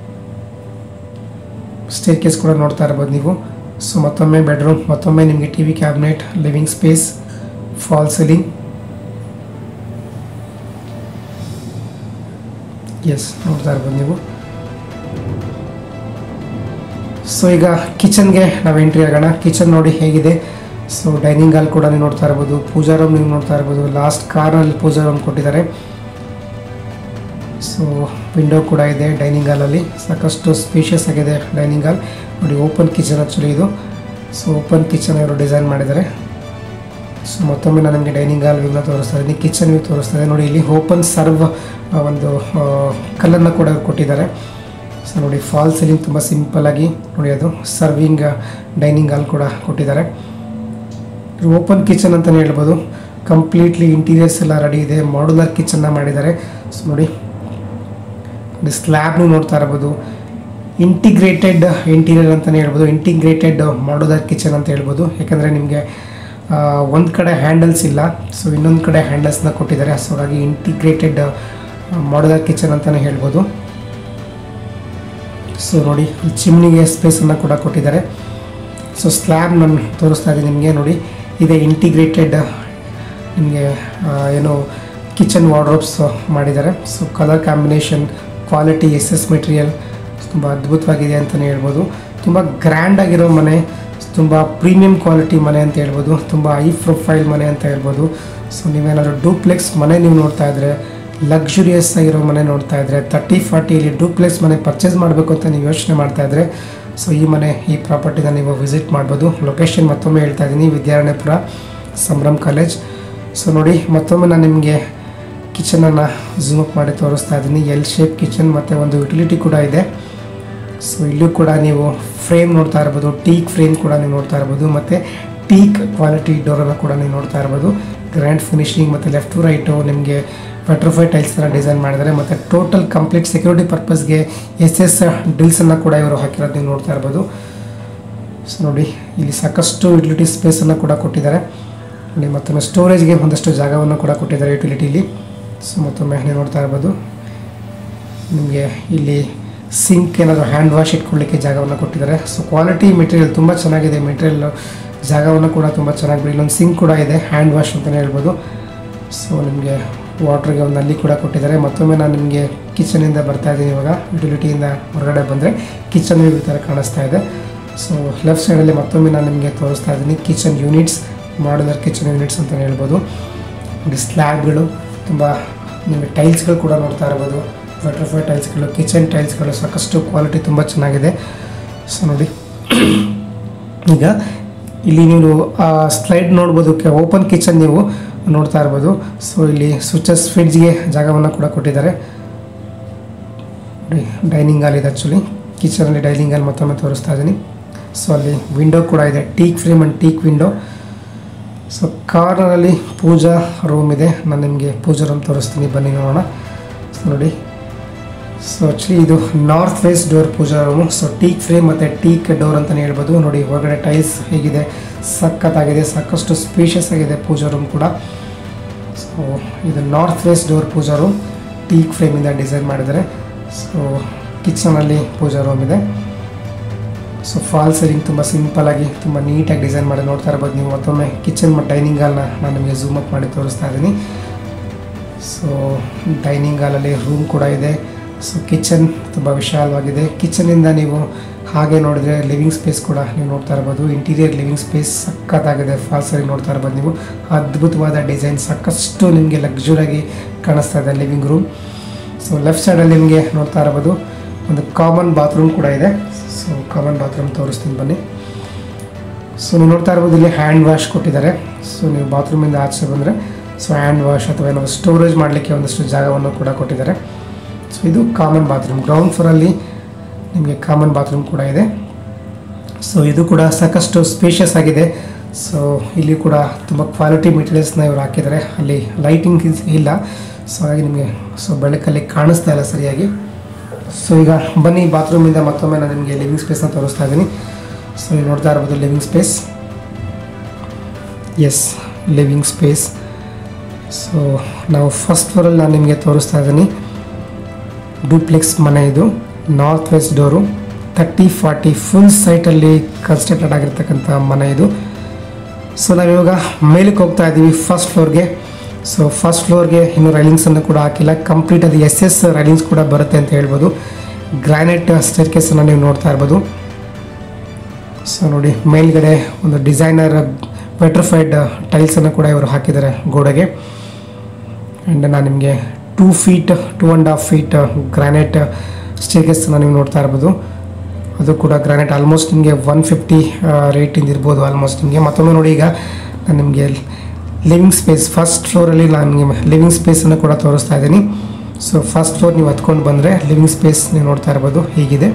ಸ್ಟೇರ್ ಕೇಸ್ ಕೂಡ ನೋಡ್ತಾ ಇರ್ಬೋದು ನೀವು ಸೊ ಮತ್ತೊಮ್ಮೆ ಬೆಡ್ರೂಮ್ ಮತ್ತೊಮ್ಮೆ ನಿಮಗೆ T V cabinet living space fall ceiling ಎಸ್ ನೋಡ್ತಾ ಇರ್ಬೋದು ನೀವು ಸೊ ಈಗ ಕಿಚನ್ಗೆ ನಾವು ಎಂಟ್ರಿ ಆಗೋಣ ಕಿಚನ್ ನೋಡಿ ಹೇಗಿದೆ ಸೊ ಡೈನಿಂಗ್ ಹಾಲ್ ಕೂಡ ನೀವು ನೋಡ್ತಾ ಇರ್ಬೋದು ಪೂಜಾ ರೂಮ್ ನೀವು ನೋಡ್ತಾ ಇರ್ಬೋದು ಲಾಸ್ಟ್ ಕಾರ್ನಲ್ಲಿ ಪೂಜಾ ರೂಮ್ ಕೊಟ್ಟಿದ್ದಾರೆ ಸೊ ವಿಂಡೋ ಕೂಡ ಇದೆ ಡೈನಿಂಗ್ ಹಾಲಲ್ಲಿ ಸಾಕಷ್ಟು ಸ್ಪೇಷಿಯಸ್ ಆಗಿದೆ ಡೈನಿಂಗ್ ಹಾಲ್ ನೋಡಿ ಓಪನ್ ಕಿಚನ್ ಆ್ಯಕ್ಚುಲಿ ಇದು ಸೊ ಓಪನ್ ಕಿಚನ್ ಇವರು ಡಿಸೈನ್ ಮಾಡಿದ್ದಾರೆ ಸೊ ಮತ್ತೊಮ್ಮೆ ನಾನು ನಿಮಗೆ ಡೈನಿಂಗ್ ಹಾಲ್ ವ್ಯೂನ ತೋರಿಸ್ತಾ ಇದ್ದೀನಿ ಕಿಚನ್ ವ್ಯೂ ತೋರಿಸ್ತಾ ಇದೆ ನೋಡಿ ಇಲ್ಲಿ ಓಪನ್ ಸರ್ವ್ ಒಂದು ಕಲ್ಲನ್ನು ಕೂಡ ಕೊಟ್ಟಿದ್ದಾರೆ ಸೊ ನೋಡಿ ಫಾಲ್ ಸೀಲಿಂಗ್ ತುಂಬ ಸಿಂಪಲ್ಲಾಗಿ ನೋಡಿ ಅದು ಸರ್ವಿಂಗ್ ಡೈನಿಂಗ್ ಹಾಲ್ ಕೂಡ ಕೊಟ್ಟಿದ್ದಾರೆ ಓಪನ್ ಕಿಚನ್ ಅಂತಲೇ ಹೇಳ್ಬೋದು ಕಂಪ್ಲೀಟ್ಲಿ ಇಂಟೀರಿಯರ್ಸ್ ಎಲ್ಲ ರೆಡಿ ಇದೆ ಮಾಡ್ಯುಲರ್ ಕಿಚನ್ನ ಮಾಡಿದ್ದಾರೆ ಸೊ ನೋಡಿ ಸ್ಲ್ಯಾಬ್ ನೀವು ನೋಡ್ತಾ ಇರ್ಬೋದು ಇಂಟಿಗ್ರೇಟೆಡ್ ಇಂಟೀರಿಯರ್ ಅಂತಲೇ ಹೇಳ್ಬೋದು ಇಂಟಿಗ್ರೇಟೆಡ್ ಮಾಡ್ಯುಲರ್ ಕಿಚನ್ ಅಂತ ಹೇಳ್ಬೋದು ಯಾಕಂದರೆ ನಿಮಗೆ ಒಂದು ಕಡೆ ಹ್ಯಾಂಡಲ್ಸ್ ಇಲ್ಲ ಸೊ ಇನ್ನೊಂದು ಕಡೆ ಹ್ಯಾಂಡಲ್ಸ್ನ ಕೊಟ್ಟಿದ್ದಾರೆ ಸೊ ಹಾಗಾಗಿ ಇಂಟಿಗ್ರೇಟೆಡ್ ಮಾಡ್ಯುಲರ್ ಕಿಚನ್ ಅಂತಲೇ ಹೇಳ್ಬೋದು ಸೊ ನೋಡಿ ಚಿಮ್ನಿಗೆ ಸ್ಪೇಸನ್ನು ಕೂಡ ಕೊಟ್ಟಿದ್ದಾರೆ ಸೊ ಸ್ಲ್ಯಾಬ್ ನಾನು ತೋರಿಸ್ತಾ ಇದ್ದೀನಿ ನಿಮಗೆ ನೋಡಿ ಇದೆ ಇಂಟಿಗ್ರೇಟೆಡ್ ನಿಮಗೆ ಏನು ಕಿಚನ್ ವಾರ್ಡ್ರೋಬ್ಸ್ ಮಾಡಿದ್ದಾರೆ so colour combination quality S S material ತುಂಬ ಅದ್ಭುತವಾಗಿದೆ ಅಂತಲೇ ಹೇಳ್ಬೋದು ತುಂಬ ಗ್ರ್ಯಾಂಡ್ ಆಗಿರೋ ಮನೆ ತುಂಬ ಪ್ರೀಮಿಯಂ ಕ್ವಾಲಿಟಿ ಮನೆ ಅಂತ ಹೇಳ್ಬೋದು ತುಂಬ ಐ ಪ್ರೊಫೈಲ್ ಮನೆ ಅಂತ ಹೇಳ್ಬೋದು ಸೊ ನೀವೇನಾದರೂ ಡೂಪ್ಲೆಕ್ಸ್ ಮನೆ ನೀವು ನೋಡ್ತಾ ಇದ್ರೆ ಲಕ್ಸುರಿಯಸ್ ಆಗಿರೋ ಮನೆ ನೋಡ್ತಾ ಇದ್ರೆ ತರ್ಟಿ ಫಾರ್ಟಿಯಲ್ಲಿ ಡೂಪ್ಲೆಕ್ಸ್ ಮನೆ ಪರ್ಚೇಸ್ ಮಾಡಬೇಕು ಅಂತ ನೀವು ಯೋಚನೆ ಮಾಡ್ತಾ ಇದ್ರೆ ಸೊ ಈ ಮನೆ ಈ ಪ್ರಾಪರ್ಟಿನ ನೀವು ವಿಸಿಟ್ ಮಾಡ್ಬೋದು ಲೊಕೇಶನ್ ಮತ್ತೊಮ್ಮೆ ಹೇಳ್ತಾ ಇದ್ದೀನಿ ವಿದ್ಯಾರಣ್ಯಪುರ ಸಂಭ್ರಮ್ ಕಾಲೇಜ್ ಸೊ ನೋಡಿ ಮತ್ತೊಮ್ಮೆ ನಾನು ನಿಮಗೆ ಕಿಚನನ್ನು ಝೂಮ್ ಅಪ್ ಮಾಡಿ ತೋರಿಸ್ತಾ ಇದ್ದೀನಿ ಎಲ್ ಶೇಪ್ ಕಿಚನ್ ಮತ್ತು ಒಂದು ಯುಟಿಲಿಟಿ ಕೂಡ ಇದೆ ಸೊ ಇಲ್ಲೂ ಕೂಡ ನೀವು ಫ್ರೇಮ್ ನೋಡ್ತಾ ಇರ್ಬೋದು ಟೀಕ್ ಫ್ರೇಮ್ ಕೂಡ ನೀವು ನೋಡ್ತಾ ಇರ್ಬೋದು ಮತ್ತು ಟೀಕ್ ಕ್ವಾಲಿಟಿ ಡೋರನ್ನು ಕೂಡ ನೀವು ನೋಡ್ತಾ ಇರ್ಬೋದು ಗ್ರ್ಯಾಂಡ್ ಫಿನಿಶಿಂಗ್ ಮತ್ತು ಲೆಫ್ಟ್ ಟು ರೈಟು ನಿಮಗೆ ಬಟರ್ಫ್ಲೈ ಟೈಲ್ಸನ್ನು ಡಿಸೈನ್ ಮಾಡಿದ್ದಾರೆ ಮತ್ತು ಟೋಟಲ್ ಕಂಪ್ಲೀಟ್ ಸೆಕ್ಯೂರಿಟಿ ಪರ್ಪಸ್ಗೆ ಎಸ್ ಎಸ್ ಡಿಲ್ಸನ್ನು ಕೂಡ ಇವರು ಹಾಕಿರೋದು ನೀವು ನೋಡ್ತಾ ಇರ್ಬೋದು ಸೊ ನೋಡಿ ಇಲ್ಲಿ ಸಾಕಷ್ಟು ಯುಟಿಲಿಟಿ ಸ್ಪೇಸನ್ನು ಕೂಡ ಕೊಟ್ಟಿದ್ದಾರೆ ನೋಡಿ ಮತ್ತೊಮ್ಮೆ ಸ್ಟೋರೇಜ್ಗೆ ಒಂದಷ್ಟು ಜಾಗವನ್ನು ಕೂಡ ಕೊಟ್ಟಿದ್ದಾರೆ ಯುಟಿಲಿಟಿಲಿ ಸೊ ಮತ್ತೊಮ್ಮೆ ನೀವು ನೋಡ್ತಾ ಇರ್ಬೋದು ನಿಮಗೆ ಇಲ್ಲಿ ಸಿಂಕ್ ಏನಾದರೂ ಹ್ಯಾಂಡ್ ವಾಶ್ ಇಟ್ಕೊಳ್ಳಿಕ್ಕೆ ಜಾಗವನ್ನು ಕೊಟ್ಟಿದ್ದಾರೆ ಸೊ ಕ್ವಾಲಿಟಿ ಮೆಟೀರಿಯಲ್ ತುಂಬ ಚೆನ್ನಾಗಿದೆ ಮೆಟೀರಿಯಲ್ ಜಾಗವನ್ನು ಕೂಡ ತುಂಬ ಚೆನ್ನಾಗಿ ಬಿಡಿ ಇಲ್ಲೊಂದು ಸಿಂಕ್ ಕೂಡ ಇದೆ ಹ್ಯಾಂಡ್ ವಾಶ್ ಅಂತಲೇ ಹೇಳ್ಬೋದು ಸೊ ನಿಮಗೆ ವಾಟ್ರಿಗೆ ಒಂದು ನಲ್ಲಿ ಕೂಡ ಕೊಟ್ಟಿದ್ದಾರೆ ಮತ್ತೊಮ್ಮೆ ನಾನು ನಿಮಗೆ ಕಿಚನಿಂದ ಬರ್ತಾ ಇದ್ದೀನಿ ಇವಾಗ ಯುಟಿಲಿಟಿಯಿಂದ ಹೊರಗಡೆ ಬಂದರೆ ಕಿಚನ್ ಈ ಥರ ಕಾಣಿಸ್ತಾ ಇದೆ ಸೊ ಲೆಫ್ಟ್ ಸೈಡಲ್ಲಿ ಮತ್ತೊಮ್ಮೆ ನಾನು ನಿಮಗೆ ತೋರಿಸ್ತಾ ಇದ್ದೀನಿ kitchen units modular kitchen units ಅಂತಲೇ ಹೇಳ್ಬೋದು ನೋಡಿ ಸ್ಲ್ಯಾಬ್ಗಳು ತುಂಬ ನಿಮಗೆ ಟೈಲ್ಸ್ಗಳು ಕೂಡ ನೋಡ್ತಾ ಇರ್ಬೋದು ಬಟರ್ಫ್ಲೈ ಟೈಲ್ಸ್ಗಳು ಕಿಚನ್ ಟೈಲ್ಸ್ಗಳು ಸಾಕಷ್ಟು ಕ್ವಾಲಿಟಿ ತುಂಬ ಚೆನ್ನಾಗಿದೆ ಸೊ ನೋಡಿ ಈಗ ಇಲ್ಲಿ ನೀವು ಸ್ಲೈಡ್ ನೋಡ್ಬೋದು ಓಪನ್ ಕಿಚನ್ ನೀವು ನೋಡ್ತಾ ಇರ್ಬೋದು ಸೊ ಇಲ್ಲಿ ಸ್ವಿಚಸ್ ಫ್ರಿಡ್ಜ್ಗೆ ಜಾಗವನ್ನು ಕೂಡ ಕೊಟ್ಟಿದ್ದಾರೆ ಡೈನಿಂಗ್ ಹಾಲ್ ಇದೆ ಆ್ಯಕ್ಚುಲಿ ಕಿಚನಲ್ಲಿ ಡೈನಿಂಗ್ ಹಾಲ್ ಮತ್ತೊಮ್ಮೆ ತೋರಿಸ್ತಾ ಇದ್ದೀನಿ ಸೊ ಅಲ್ಲಿ ವಿಂಡೋ ಕೂಡ ಇದೆ teak frame and teak window so ಕಾರ್ನರಲ್ಲಿ ಪೂಜಾ ರೂಮ್ ಇದೆ ನಾನು ನಿಮಗೆ ಪೂಜಾ ರೂಮ್ ತೋರಿಸ್ತೀನಿ ಬನ್ನಿ ನೋಡೋಣ ಸೊ ನೋಡಿ ಸೊ ಆ್ಯಕ್ಚುಲಿ ಇದು north west door pooja room so teak frame ಮತ್ತು ಟೀಕ್ ಡೋರ್ ಅಂತಲೇ ಹೇಳ್ಬೋದು ನೋಡಿ ಹೊರಗಡೆ ಟೈಲ್ಸ್ ಹೇಗಿದೆ ಸಖತ್ತಾಗಿದೆ ಸಾಕಷ್ಟು ಸ್ಪೇಷಿಯಸ್ ಆಗಿದೆ ಪೂಜಾ ರೂಮ್ ಕೂಡ ಸೊ ಇದು north west door pooja room teak ಫ್ರೇಮಿಂದ ಡಿಸೈನ್ ಮಾಡಿದ್ದಾರೆ ಸೊ ಕಿಚನಲ್ಲಿ ಪೂಜಾ ರೂಮ್ ಇದೆ ಸೊ ಫಾಲ್ ಸೀಲಿಂಗ್ ತುಂಬ ಸಿಂಪಲಾಗಿ ತುಂಬ ನೀಟಾಗಿ ಡಿಸೈನ್ ಮಾಡಿ ನೋಡ್ತಾ ಇರ್ಬೋದು ನೀವು ಮತ್ತೊಮ್ಮೆ ಕಿಚನ್ ಮತ್ತು ಡೈನಿಂಗ್ ಹಾಲ್ನ ನಾನು ನಿಮಗೆ ಝೂಮ್ ಅಪ್ ಮಾಡಿ ತೋರಿಸ್ತಾ ಇದ್ದೀನಿ ಸೊ ಡೈನಿಂಗ್ ಹಾಲಲ್ಲಿ ರೂಮ್ ಕೂಡ ಇದೆ ಸೊ ಕಿಚನ್ ತುಂಬ ವಿಶಾಲವಾಗಿದೆ ಕಿಚನಿಂದ ನೀವು ಹಾಗೆ ನೋಡಿದ್ರೆ ಲಿವಿಂಗ್ ಸ್ಪೇಸ್ ಕೂಡ ನೀವು ನೋಡ್ತಾ ಇರ್ಬೋದು ಇಂಟೀರಿಯರ್ ಲಿವಿಂಗ್ ಸ್ಪೇಸ್ ಸಖತ್ತಾಗಿದೆ ಫಾಲ್ಸಲ್ಲಿ ನೋಡ್ತಾ ಇರ್ಬೋದು ನೀವು ಅದ್ಭುತವಾದ ಡಿಸೈನ್ ಸಾಕಷ್ಟು ನಿಮಗೆ ಲಕ್ಸುರಾಗಿ ಕಾಣಿಸ್ತಾ ಇದೆ ಲಿವಿಂಗ್ ರೂಮ್ ಸೊ ಲೆಫ್ಟ್ ಸೈಡಲ್ಲಿ ನಿಮಗೆ ನೋಡ್ತಾ ಇರ್ಬೋದು ಒಂದು ಕಾಮನ್ ಬಾತ್ರೂಮ್ ಕೂಡ ಇದೆ ಸೊ ಕಾಮನ್ ಬಾತ್ರೂಮ್ ತೋರಿಸ್ತೀನಿ ಬನ್ನಿ ಸೊ ನೀವು ನೋಡ್ತಾ ಇರ್ಬೋದು ಇಲ್ಲಿ ಹ್ಯಾಂಡ್ ವಾಶ್ ಕೊಟ್ಟಿದ್ದಾರೆ ಸೊ ನೀವು ಬಾತ್ರೂಮಿಂದ ಆಚೆ ಬಂದರೆ ಸೊ ಹ್ಯಾಂಡ್ ವಾಶ್ ಅಥವಾ ಏನಾದರೂ ಸ್ಟೋರೇಜ್ ಮಾಡಲಿಕ್ಕೆ ಒಂದಷ್ಟು ಜಾಗವನ್ನು ಕೂಡ ಕೊಟ್ಟಿದ್ದಾರೆ ಸೊ ಇದು ಕಾಮನ್ ಬಾತ್ರೂಮ್ ಗ್ರೌಂಡ್ ಫ್ಲೋರಲ್ಲಿ ನಿಮಗೆ ಕಾಮನ್ ಬಾತ್ರೂಮ್ ಕೂಡ ಇದೆ ಸೊ ಇದು ಕೂಡ ಸಾಕಷ್ಟು ಸ್ಪೇಷಿಯಸ್ ಆಗಿದೆ ಸೊ ಇಲ್ಲಿ ಕೂಡ ತುಂಬ ಕ್ವಾಲಿಟಿ ಮೆಟೀರಿಯಲ್ಸ್ನ ಇವರು ಹಾಕಿದ್ದಾರೆ ಅಲ್ಲಿ ಲೈಟಿಂಗ್ ಇಲ್ಲ ಸೊ ಹಾಗಾಗಿ ನಿಮಗೆ ಸೊ ಬೆಳಕಲ್ಲಿ ಕಾಣಿಸ್ತಾ ಇಲ್ಲ ಸರಿಯಾಗಿ ಸೊ ಈಗ ಬನ್ನಿ ಬಾತ್ರೂಮಿಂದ ಮತ್ತೊಮ್ಮೆ ನಾನು ನಿಮಗೆ ಲಿವಿಂಗ್ ಸ್ಪೇಸ್ನ ತೋರಿಸ್ತಾ ಇದ್ದೀನಿ ಸೊ ನೀವು ನೋಡ್ತಾ ಇರ್ಬೋದು living space yes living space so ನಾವು ಫಸ್ಟ್ ಫ್ಲೋರಲ್ಲಿ ನಾನು ನಿಮಗೆ ತೋರಿಸ್ತಾ ಇದ್ದೀನಿ ಡೂಪ್ಲೆಕ್ಸ್ ಮನೆ ಇದು north west door thirty forty full ಸೈಟಲ್ಲಿ ಕನ್ಸ್ಟ್ರಕ್ಟೆಡ್ ಆಗಿರ್ತಕ್ಕಂಥ ಮನೆ ಇದು ಸೊ ನಾವಿವಾಗ ಮೇಲಕ್ಕೆ ಹೋಗ್ತಾ ಇದ್ದೀವಿ ಫಸ್ಟ್ ಫ್ಲೋರ್ಗೆ ಸೊ ಫಸ್ಟ್ ಫ್ಲೋರ್ಗೆ ಇನ್ನೂ ರೈಲಿಂಗ್ಸನ್ನು ಕೂಡ ಹಾಕಿಲ್ಲ ಕಂಪ್ಲೀಟ್ ಅದು ಎಸ್ ಎಸ್ ರೈಲಿಂಗ್ಸ್ ಕೂಡ ಬರುತ್ತೆ ಅಂತ ಹೇಳ್ಬೋದು ಗ್ರಾನೈಟ್ ಸ್ಟೇರ್ ಕೇಸನ್ನು ನೀವು ನೋಡ್ತಾ ಇರ್ಬೋದು ಸೊ ನೋಡಿ ಮೇಲ್ಗಡೆ ಒಂದು ಡಿಸೈನರ್ ವೆಟ್ರಿಫೈಡ್ ಟೈಲ್ಸನ್ನು ಕೂಡ ಇವರು ಹಾಕಿದ್ದಾರೆ ಗೋಡೆಗೆ ಆ್ಯಂಡ್ ನಾನು ನಿಮಗೆ two feet two and half feet granite ಸ್ಟೇರ್ಕೇಸನ್ನು ನೀವು ನೋಡ್ತಾ ಇರ್ಬೋದು ಅದು ಕೂಡ ಗ್ರಾನೈಟ್ ಆಲ್ಮೋಸ್ಟ್ ನಿಮಗೆ ಒನ್ ಫಿಫ್ಟಿ ರೇಟಿಂದ ಇರ್ಬೋದು ಆಲ್ಮೋಸ್ಟ್ ನಿಮಗೆ ಮತ್ತೊಮ್ಮೆ ನೋಡಿ ಈಗ ನಾನು ನಿಮಗೆ ಲಿವಿಂಗ್ ಸ್ಪೇಸ್ ಫಸ್ಟ್ ಫ್ಲೋರಲ್ಲಿ ನಾನು ನಿಮಗೆ ಲಿವಿಂಗ್ ಸ್ಪೇಸನ್ನು ಕೂಡ ತೋರಿಸ್ತಾ ಇದ್ದೀನಿ ಸೊ ಫಸ್ಟ್ ಫ್ಲೋರ್ ನೀವು ಹತ್ಕೊಂಡು ಬಂದರೆ ಲಿವಿಂಗ್ ಸ್ಪೇಸ್ ನೀವು ನೋಡ್ತಾ ಇರ್ಬೋದು ಹೀಗಿದೆ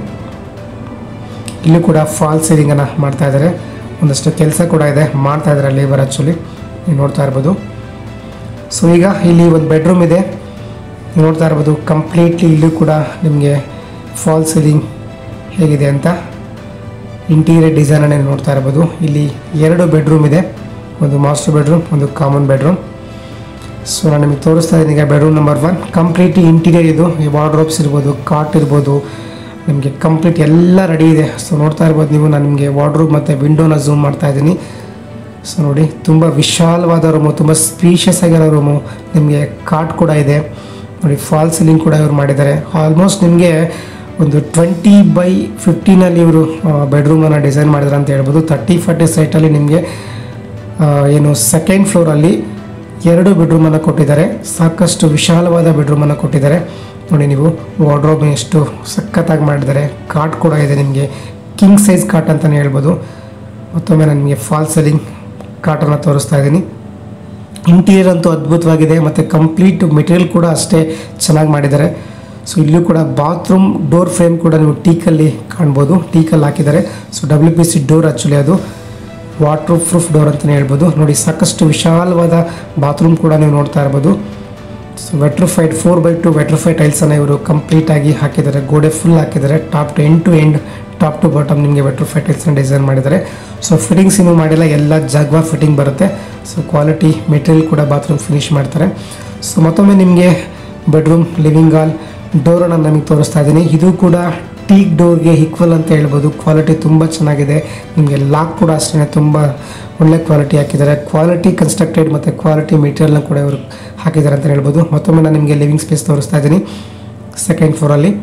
ಇಲ್ಲೂ ಕೂಡ ಫಾಲ್ ಸೀಲಿಂಗನ್ನು ಮಾಡ್ತಾ ಇದ್ದಾರೆ ಒಂದಷ್ಟು ಕೆಲಸ ಕೂಡ ಇದೆ ಮಾಡ್ತಾ ಇದ್ದಾರೆ ಲೇಬರ್ ಆ್ಯಕ್ಚುಲಿ ನೀವು ನೋಡ್ತಾ ಇರ್ಬೋದು ಸೊ ಈಗ ಇಲ್ಲಿ ಒಂದು ಬೆಡ್ರೂಮ್ ಇದೆ ನೀವು ನೋಡ್ತಾ ಇರ್ಬೋದು ಕಂಪ್ಲೀಟ್ಲಿ ಇಲ್ಲೂ ಕೂಡ ನಿಮಗೆ ಫಾಲ್ ಸೀಲಿಂಗ್ ಹೇಗಿದೆ ಅಂತ ಇಂಟೀರಿಯರ್ ಡಿಸೈನನ್ನು ನೀವು ನೋಡ್ತಾ ಇರ್ಬೋದು ಇಲ್ಲಿ ಎರಡು ಬೆಡ್ರೂಮ್ ಇದೆ ಒಂದು ಮಾಸ್ಟರ್ ಬೆಡ್ರೂಮ್ ಒಂದು ಕಾಮನ್ ಬೆಡ್ರೂಮ್ ಸೊ ನಾನು ನಿಮಗೆ ತೋರಿಸ್ತಾ ಇದ್ದೀನಿ ಈಗ bedroom number one completely interior ಇದು ಈ ವಾರ್ಡ್ರೋಬ್ಸ್ ಇರ್ಬೋದು ಕಾಟ್ ಇರ್ಬೋದು ನಿಮಗೆ ಕಂಪ್ಲೀಟ್ ಎಲ್ಲ ರೆಡಿ ಇದೆ ಸೊ ನೋಡ್ತಾ ಇರ್ಬೋದು ನೀವು ನಾನು ನಿಮಗೆ ವಾರ್ಡ್ರೋಬ್ ಮತ್ತು ವಿಂಡೋನ ಝೂಮ್ ಮಾಡ್ತಾ ಇದ್ದೀನಿ ಸೊ ನೋಡಿ ತುಂಬ ವಿಶಾಲವಾದ ರೂಮು ತುಂಬ ಸ್ಪೀಷಿಯಸ್ ಆಗಿರೋ ರೂಮು ನಿಮಗೆ ಕಾಟ್ ಕೂಡ ಇದೆ ನೋಡಿ ಫಾಲ್ ಸೀಲಿಂಗ್ ಕೂಡ ಇವರು ಮಾಡಿದ್ದಾರೆ ಆಲ್ಮೋಸ್ಟ್ ನಿಮಗೆ ಒಂದು ಟ್ವೆಂಟಿ ಬೈ ಫಿಫ್ಟೀನಲ್ಲಿ ಇವರು ಬೆಡ್ರೂಮನ್ನು ಡಿಸೈನ್ ಮಾಡಿದ್ದಾರೆ ಅಂತ ಹೇಳ್ಬೋದು ತರ್ಟಿ ಫಾರ್ಟಿ ಸೈಟಲ್ಲಿ ನಿಮಗೆ ಆ, ಏನು ಸೆಕೆಂಡ್ ಫ್ಲೋರಲ್ಲಿ ಎರಡು ಬೆಡ್ರೂಮನ್ನು ಕೊಟ್ಟಿದ್ದಾರೆ ಸಾಕಷ್ಟು ವಿಶಾಲವಾದ ಬೆಡ್ರೂಮನ್ನು ಕೊಟ್ಟಿದ್ದಾರೆ ನೋಡಿ ನೀವು ವಾರ್ಡ್ರೋಬ್ ಎಷ್ಟು ಸಖತ್ತಾಗಿ ಮಾಡಿದ್ದಾರೆ ಕಾಟ್ ಕೂಡ ಇದೆ ನಿಮಗೆ ಕಿಂಗ್ ಸೈಜ್ ಕಾಟ್ ಅಂತಲೇ ಹೇಳ್ಬೋದು ಮತ್ತೊಮ್ಮೆ ನಾನು ನಿಮಗೆ ಫಾಲ್ ಸೆಲಿಂಗ್ ಕಾಟನ್ನು ತೋರಿಸ್ತಾ ಇದ್ದೀನಿ ಇಂಟೀರಿಯರ್ ಅಂತೂ ಅದ್ಭುತವಾಗಿದೆ ಮತ್ತು ಕಂಪ್ಲೀಟ್ ಮೆಟೀರಿಯಲ್ ಕೂಡ ಅಷ್ಟೇ ಚೆನ್ನಾಗಿ ಮಾಡಿದ್ದಾರೆ ಸೊ ಇಲ್ಲೂ ಕೂಡ ಬಾತ್ರೂಮ್ ಡೋರ್ ಫ್ರೇಮ್ ಕೂಡ ನೀವು ಟೀಕಲ್ಲಿ ಕಾಣ್ಬೋದು ಟೀಕಲ್ಲಿ ಹಾಕಿದ್ದಾರೆ so W P C door actually ಅದು ವಾಟರ್ ಪ್ರೂಫ್ ಡೋರ್ ಅಂತಲೇ ಹೇಳ್ಬೋದು ನೋಡಿ ಸಾಕಷ್ಟು ವಿಶಾಲವಾದ ಬಾತ್ರೂಮ್ ಕೂಡ ನೀವು ನೋಡ್ತಾ ಇರ್ಬೋದು so vitrified four by two vitrified ಟೈಲ್ಸನ್ನು ಇವರು ಕಂಪ್ಲೀಟಾಗಿ ಹಾಕಿದ್ದಾರೆ ಗೋಡೆ ಫುಲ್ ಹಾಕಿದ್ದಾರೆ top to end to end top to bottom ನಿಮಗೆ ವೆಟ್ರಿಫೈಡ್ ಟೈಲ್ಸ್ನ ಡಿಸೈನ್ ಮಾಡಿದ್ದಾರೆ ಸೊ ಫಿಟ್ಟಿಂಗ್ಸ್ ಇನ್ನೂ ಮಾಡಿಲ್ಲ ಎಲ್ಲ ಜಾಗ್ವಾ ಫಿಟ್ಟಿಂಗ್ ಬರುತ್ತೆ ಸೊ ಕ್ವಾಲಿಟಿ ಮೆಟೀರಿಯಲ್ ಕೂಡ ಬಾತ್ರೂಮ್ ಫಿನಿಶ್ ಮಾಡ್ತಾರೆ ಸೊ ಮತ್ತೊಮ್ಮೆ ನಿಮಗೆ ಬೆಡ್ರೂಮ್ ಲಿವಿಂಗ್ ಹಾಲ್ ಡೋರನ್ನು ನಮಗೆ ತೋರಿಸ್ತಾ ಇದ್ದೀನಿ ಇದು ಕೂಡ ಟೀಕ್ ಡೋರ್ಗೆ ಈಕ್ವಲ್ ಅಂತ ಹೇಳ್ಬೋದು ಕ್ವಾಲಿಟಿ ತುಂಬ ಚೆನ್ನಾಗಿದೆ ನಿಮಗೆ ಲಾಕ್ ಕೂಡ ಅಷ್ಟೇ ತುಂಬ ಒಳ್ಳೆ ಕ್ವಾಲಿಟಿ ಹಾಕಿದ್ದಾರೆ ಕ್ವಾಲಿಟಿ ಕನ್ಸ್ಟ್ರಕ್ಟೆಡ್ ಮತ್ತು ಕ್ವಾಲಿಟಿ ಮೆಟೀರಿಯಲ್ನ ಕೂಡ ಇವರು ಹಾಕಿದ್ದಾರೆ ಅಂತ ಹೇಳ್ಬೋದು ಮತ್ತೊಮ್ಮೆ ನಾನು ನಿಮಗೆ ಲಿವಿಂಗ್ ಸ್ಪೇಸ್ ತೋರಿಸ್ತಾ ಇದ್ದೀನಿ ಸೆಕೆಂಡ್ ಫ್ಲೋರಲ್ಲಿ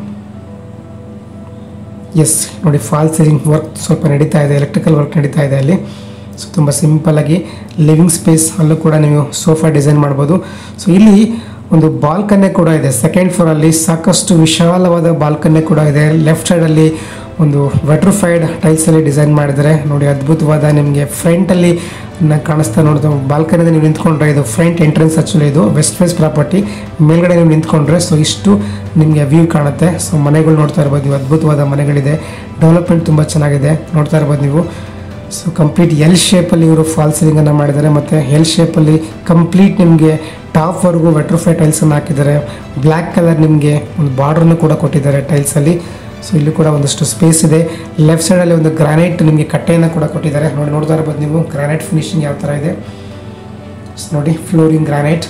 ಎಸ್ ನೋಡಿ ಫಾಲ್ ಸೀಲಿಂಗ್ ವರ್ಕ್ ಸ್ವಲ್ಪ ನಡೀತಾ ಇದೆ ಎಲೆಕ್ಟ್ರಿಕಲ್ ವರ್ಕ್ ನಡೀತಾ ಇದೆ ಅಲ್ಲಿ ಸೊ ತುಂಬ ಸಿಂಪಲ್ಲಾಗಿ ಲಿವಿಂಗ್ ಸ್ಪೇಸ್ ಅಲ್ಲೂ ಕೂಡ ನೀವು ಸೋಫಾ ಡಿಸೈನ್ ಮಾಡ್ಬೋದು ಸೊ ಇಲ್ಲಿ ಒಂದು ಬಾಲ್ಕನ್ನೇ ಕೂಡ ಇದೆ ಸೆಕೆಂಡ್ ಫ್ಲೋರಲ್ಲಿ ಸಾಕಷ್ಟು ವಿಶಾಲವಾದ ಬಾಲ್ಕನ್ನೇ ಕೂಡ ಇದೆ ಲೆಫ್ಟ್ ಸೈಡಲ್ಲಿ ಒಂದು ವೆಟ್ರಿಫೈಡ್ ಟೈಲ್ಸಲ್ಲಿ ಡಿಸೈನ್ ಮಾಡಿದ್ದಾರೆ ನೋಡಿ ಅದ್ಭುತವಾದ ನಿಮಗೆ ಫ್ರಂಟಲ್ಲಿ ಕಾಣಿಸ್ತಾ ನೋಡಿದ ಬಾಲ್ಕನಿಂದ ನೀವು ನಿಂತ್ಕೊಂಡ್ರೆ ಇದು ಫ್ರಂಟ್ ಎಂಟ್ರೆನ್ಸ್ ಆ್ಯಕ್ಚುಲಿ ಇದು ವೆಸ್ಟ್ ಫೇಸ್ ಪ್ರಾಪರ್ಟಿ ಮೇಲ್ಗಡೆ ನೀವು ನಿಂತ್ಕೊಂಡ್ರೆ ಸೊ ಇಷ್ಟು ನಿಮಗೆ ವ್ಯೂ ಕಾಣುತ್ತೆ ಸೊ ಮನೆಗಳು ನೋಡ್ತಾ ಇರ್ಬೋದು ನೀವು ಅದ್ಭುತವಾದ ಮನೆಗಳಿದೆ ಡೆವಲಪ್ಮೆಂಟ್ ತುಂಬ ಚೆನ್ನಾಗಿದೆ ನೋಡ್ತಾ ಇರ್ಬೋದು ನೀವು ಸೊ ಕಂಪ್ಲೀಟ್ ಎಲ್ ಶೇಪಲ್ಲಿ ಇವರು ಫಾಲ್ ಸೀಲಿಂಗನ್ನು ಮಾಡಿದ್ದಾರೆ ಮತ್ತು ಎಲ್ ಶೇಪಲ್ಲಿ ಕಂಪ್ಲೀಟ್ ನಿಮಗೆ ಟಾಪ್ವರೆಗೂ ವೆಟ್ರಿಫೈ ಟೈಲ್ಸನ್ನು ಹಾಕಿದ್ದಾರೆ ಬ್ಲ್ಯಾಕ್ ಕಲರ್ ನಿಮಗೆ ಒಂದು ಬಾರ್ಡ್ರನ್ನು ಕೂಡ ಕೊಟ್ಟಿದ್ದಾರೆ ಟೈಲ್ಸಲ್ಲಿ ಸೊ ಇಲ್ಲಿ ಕೂಡ ಒಂದಷ್ಟು ಸ್ಪೇಸ್ ಇದೆ ಲೆಫ್ಟ್ ಸೈಡಲ್ಲಿ ಒಂದು ಗ್ರಾನೈಟ್ ನಿಮಗೆ ಕಟ್ಟೆಯನ್ನು ಕೂಡ ಕೊಟ್ಟಿದ್ದಾರೆ ನೋಡಿ ನೋಡ್ತಾ ಇರ್ಬೋದು ನೀವು ಗ್ರಾನೈಟ್ ಫಿನಿಶಿಂಗ್ ಯಾವ ಥರ ಇದೆ ಸೊ ನೋಡಿ flooring granite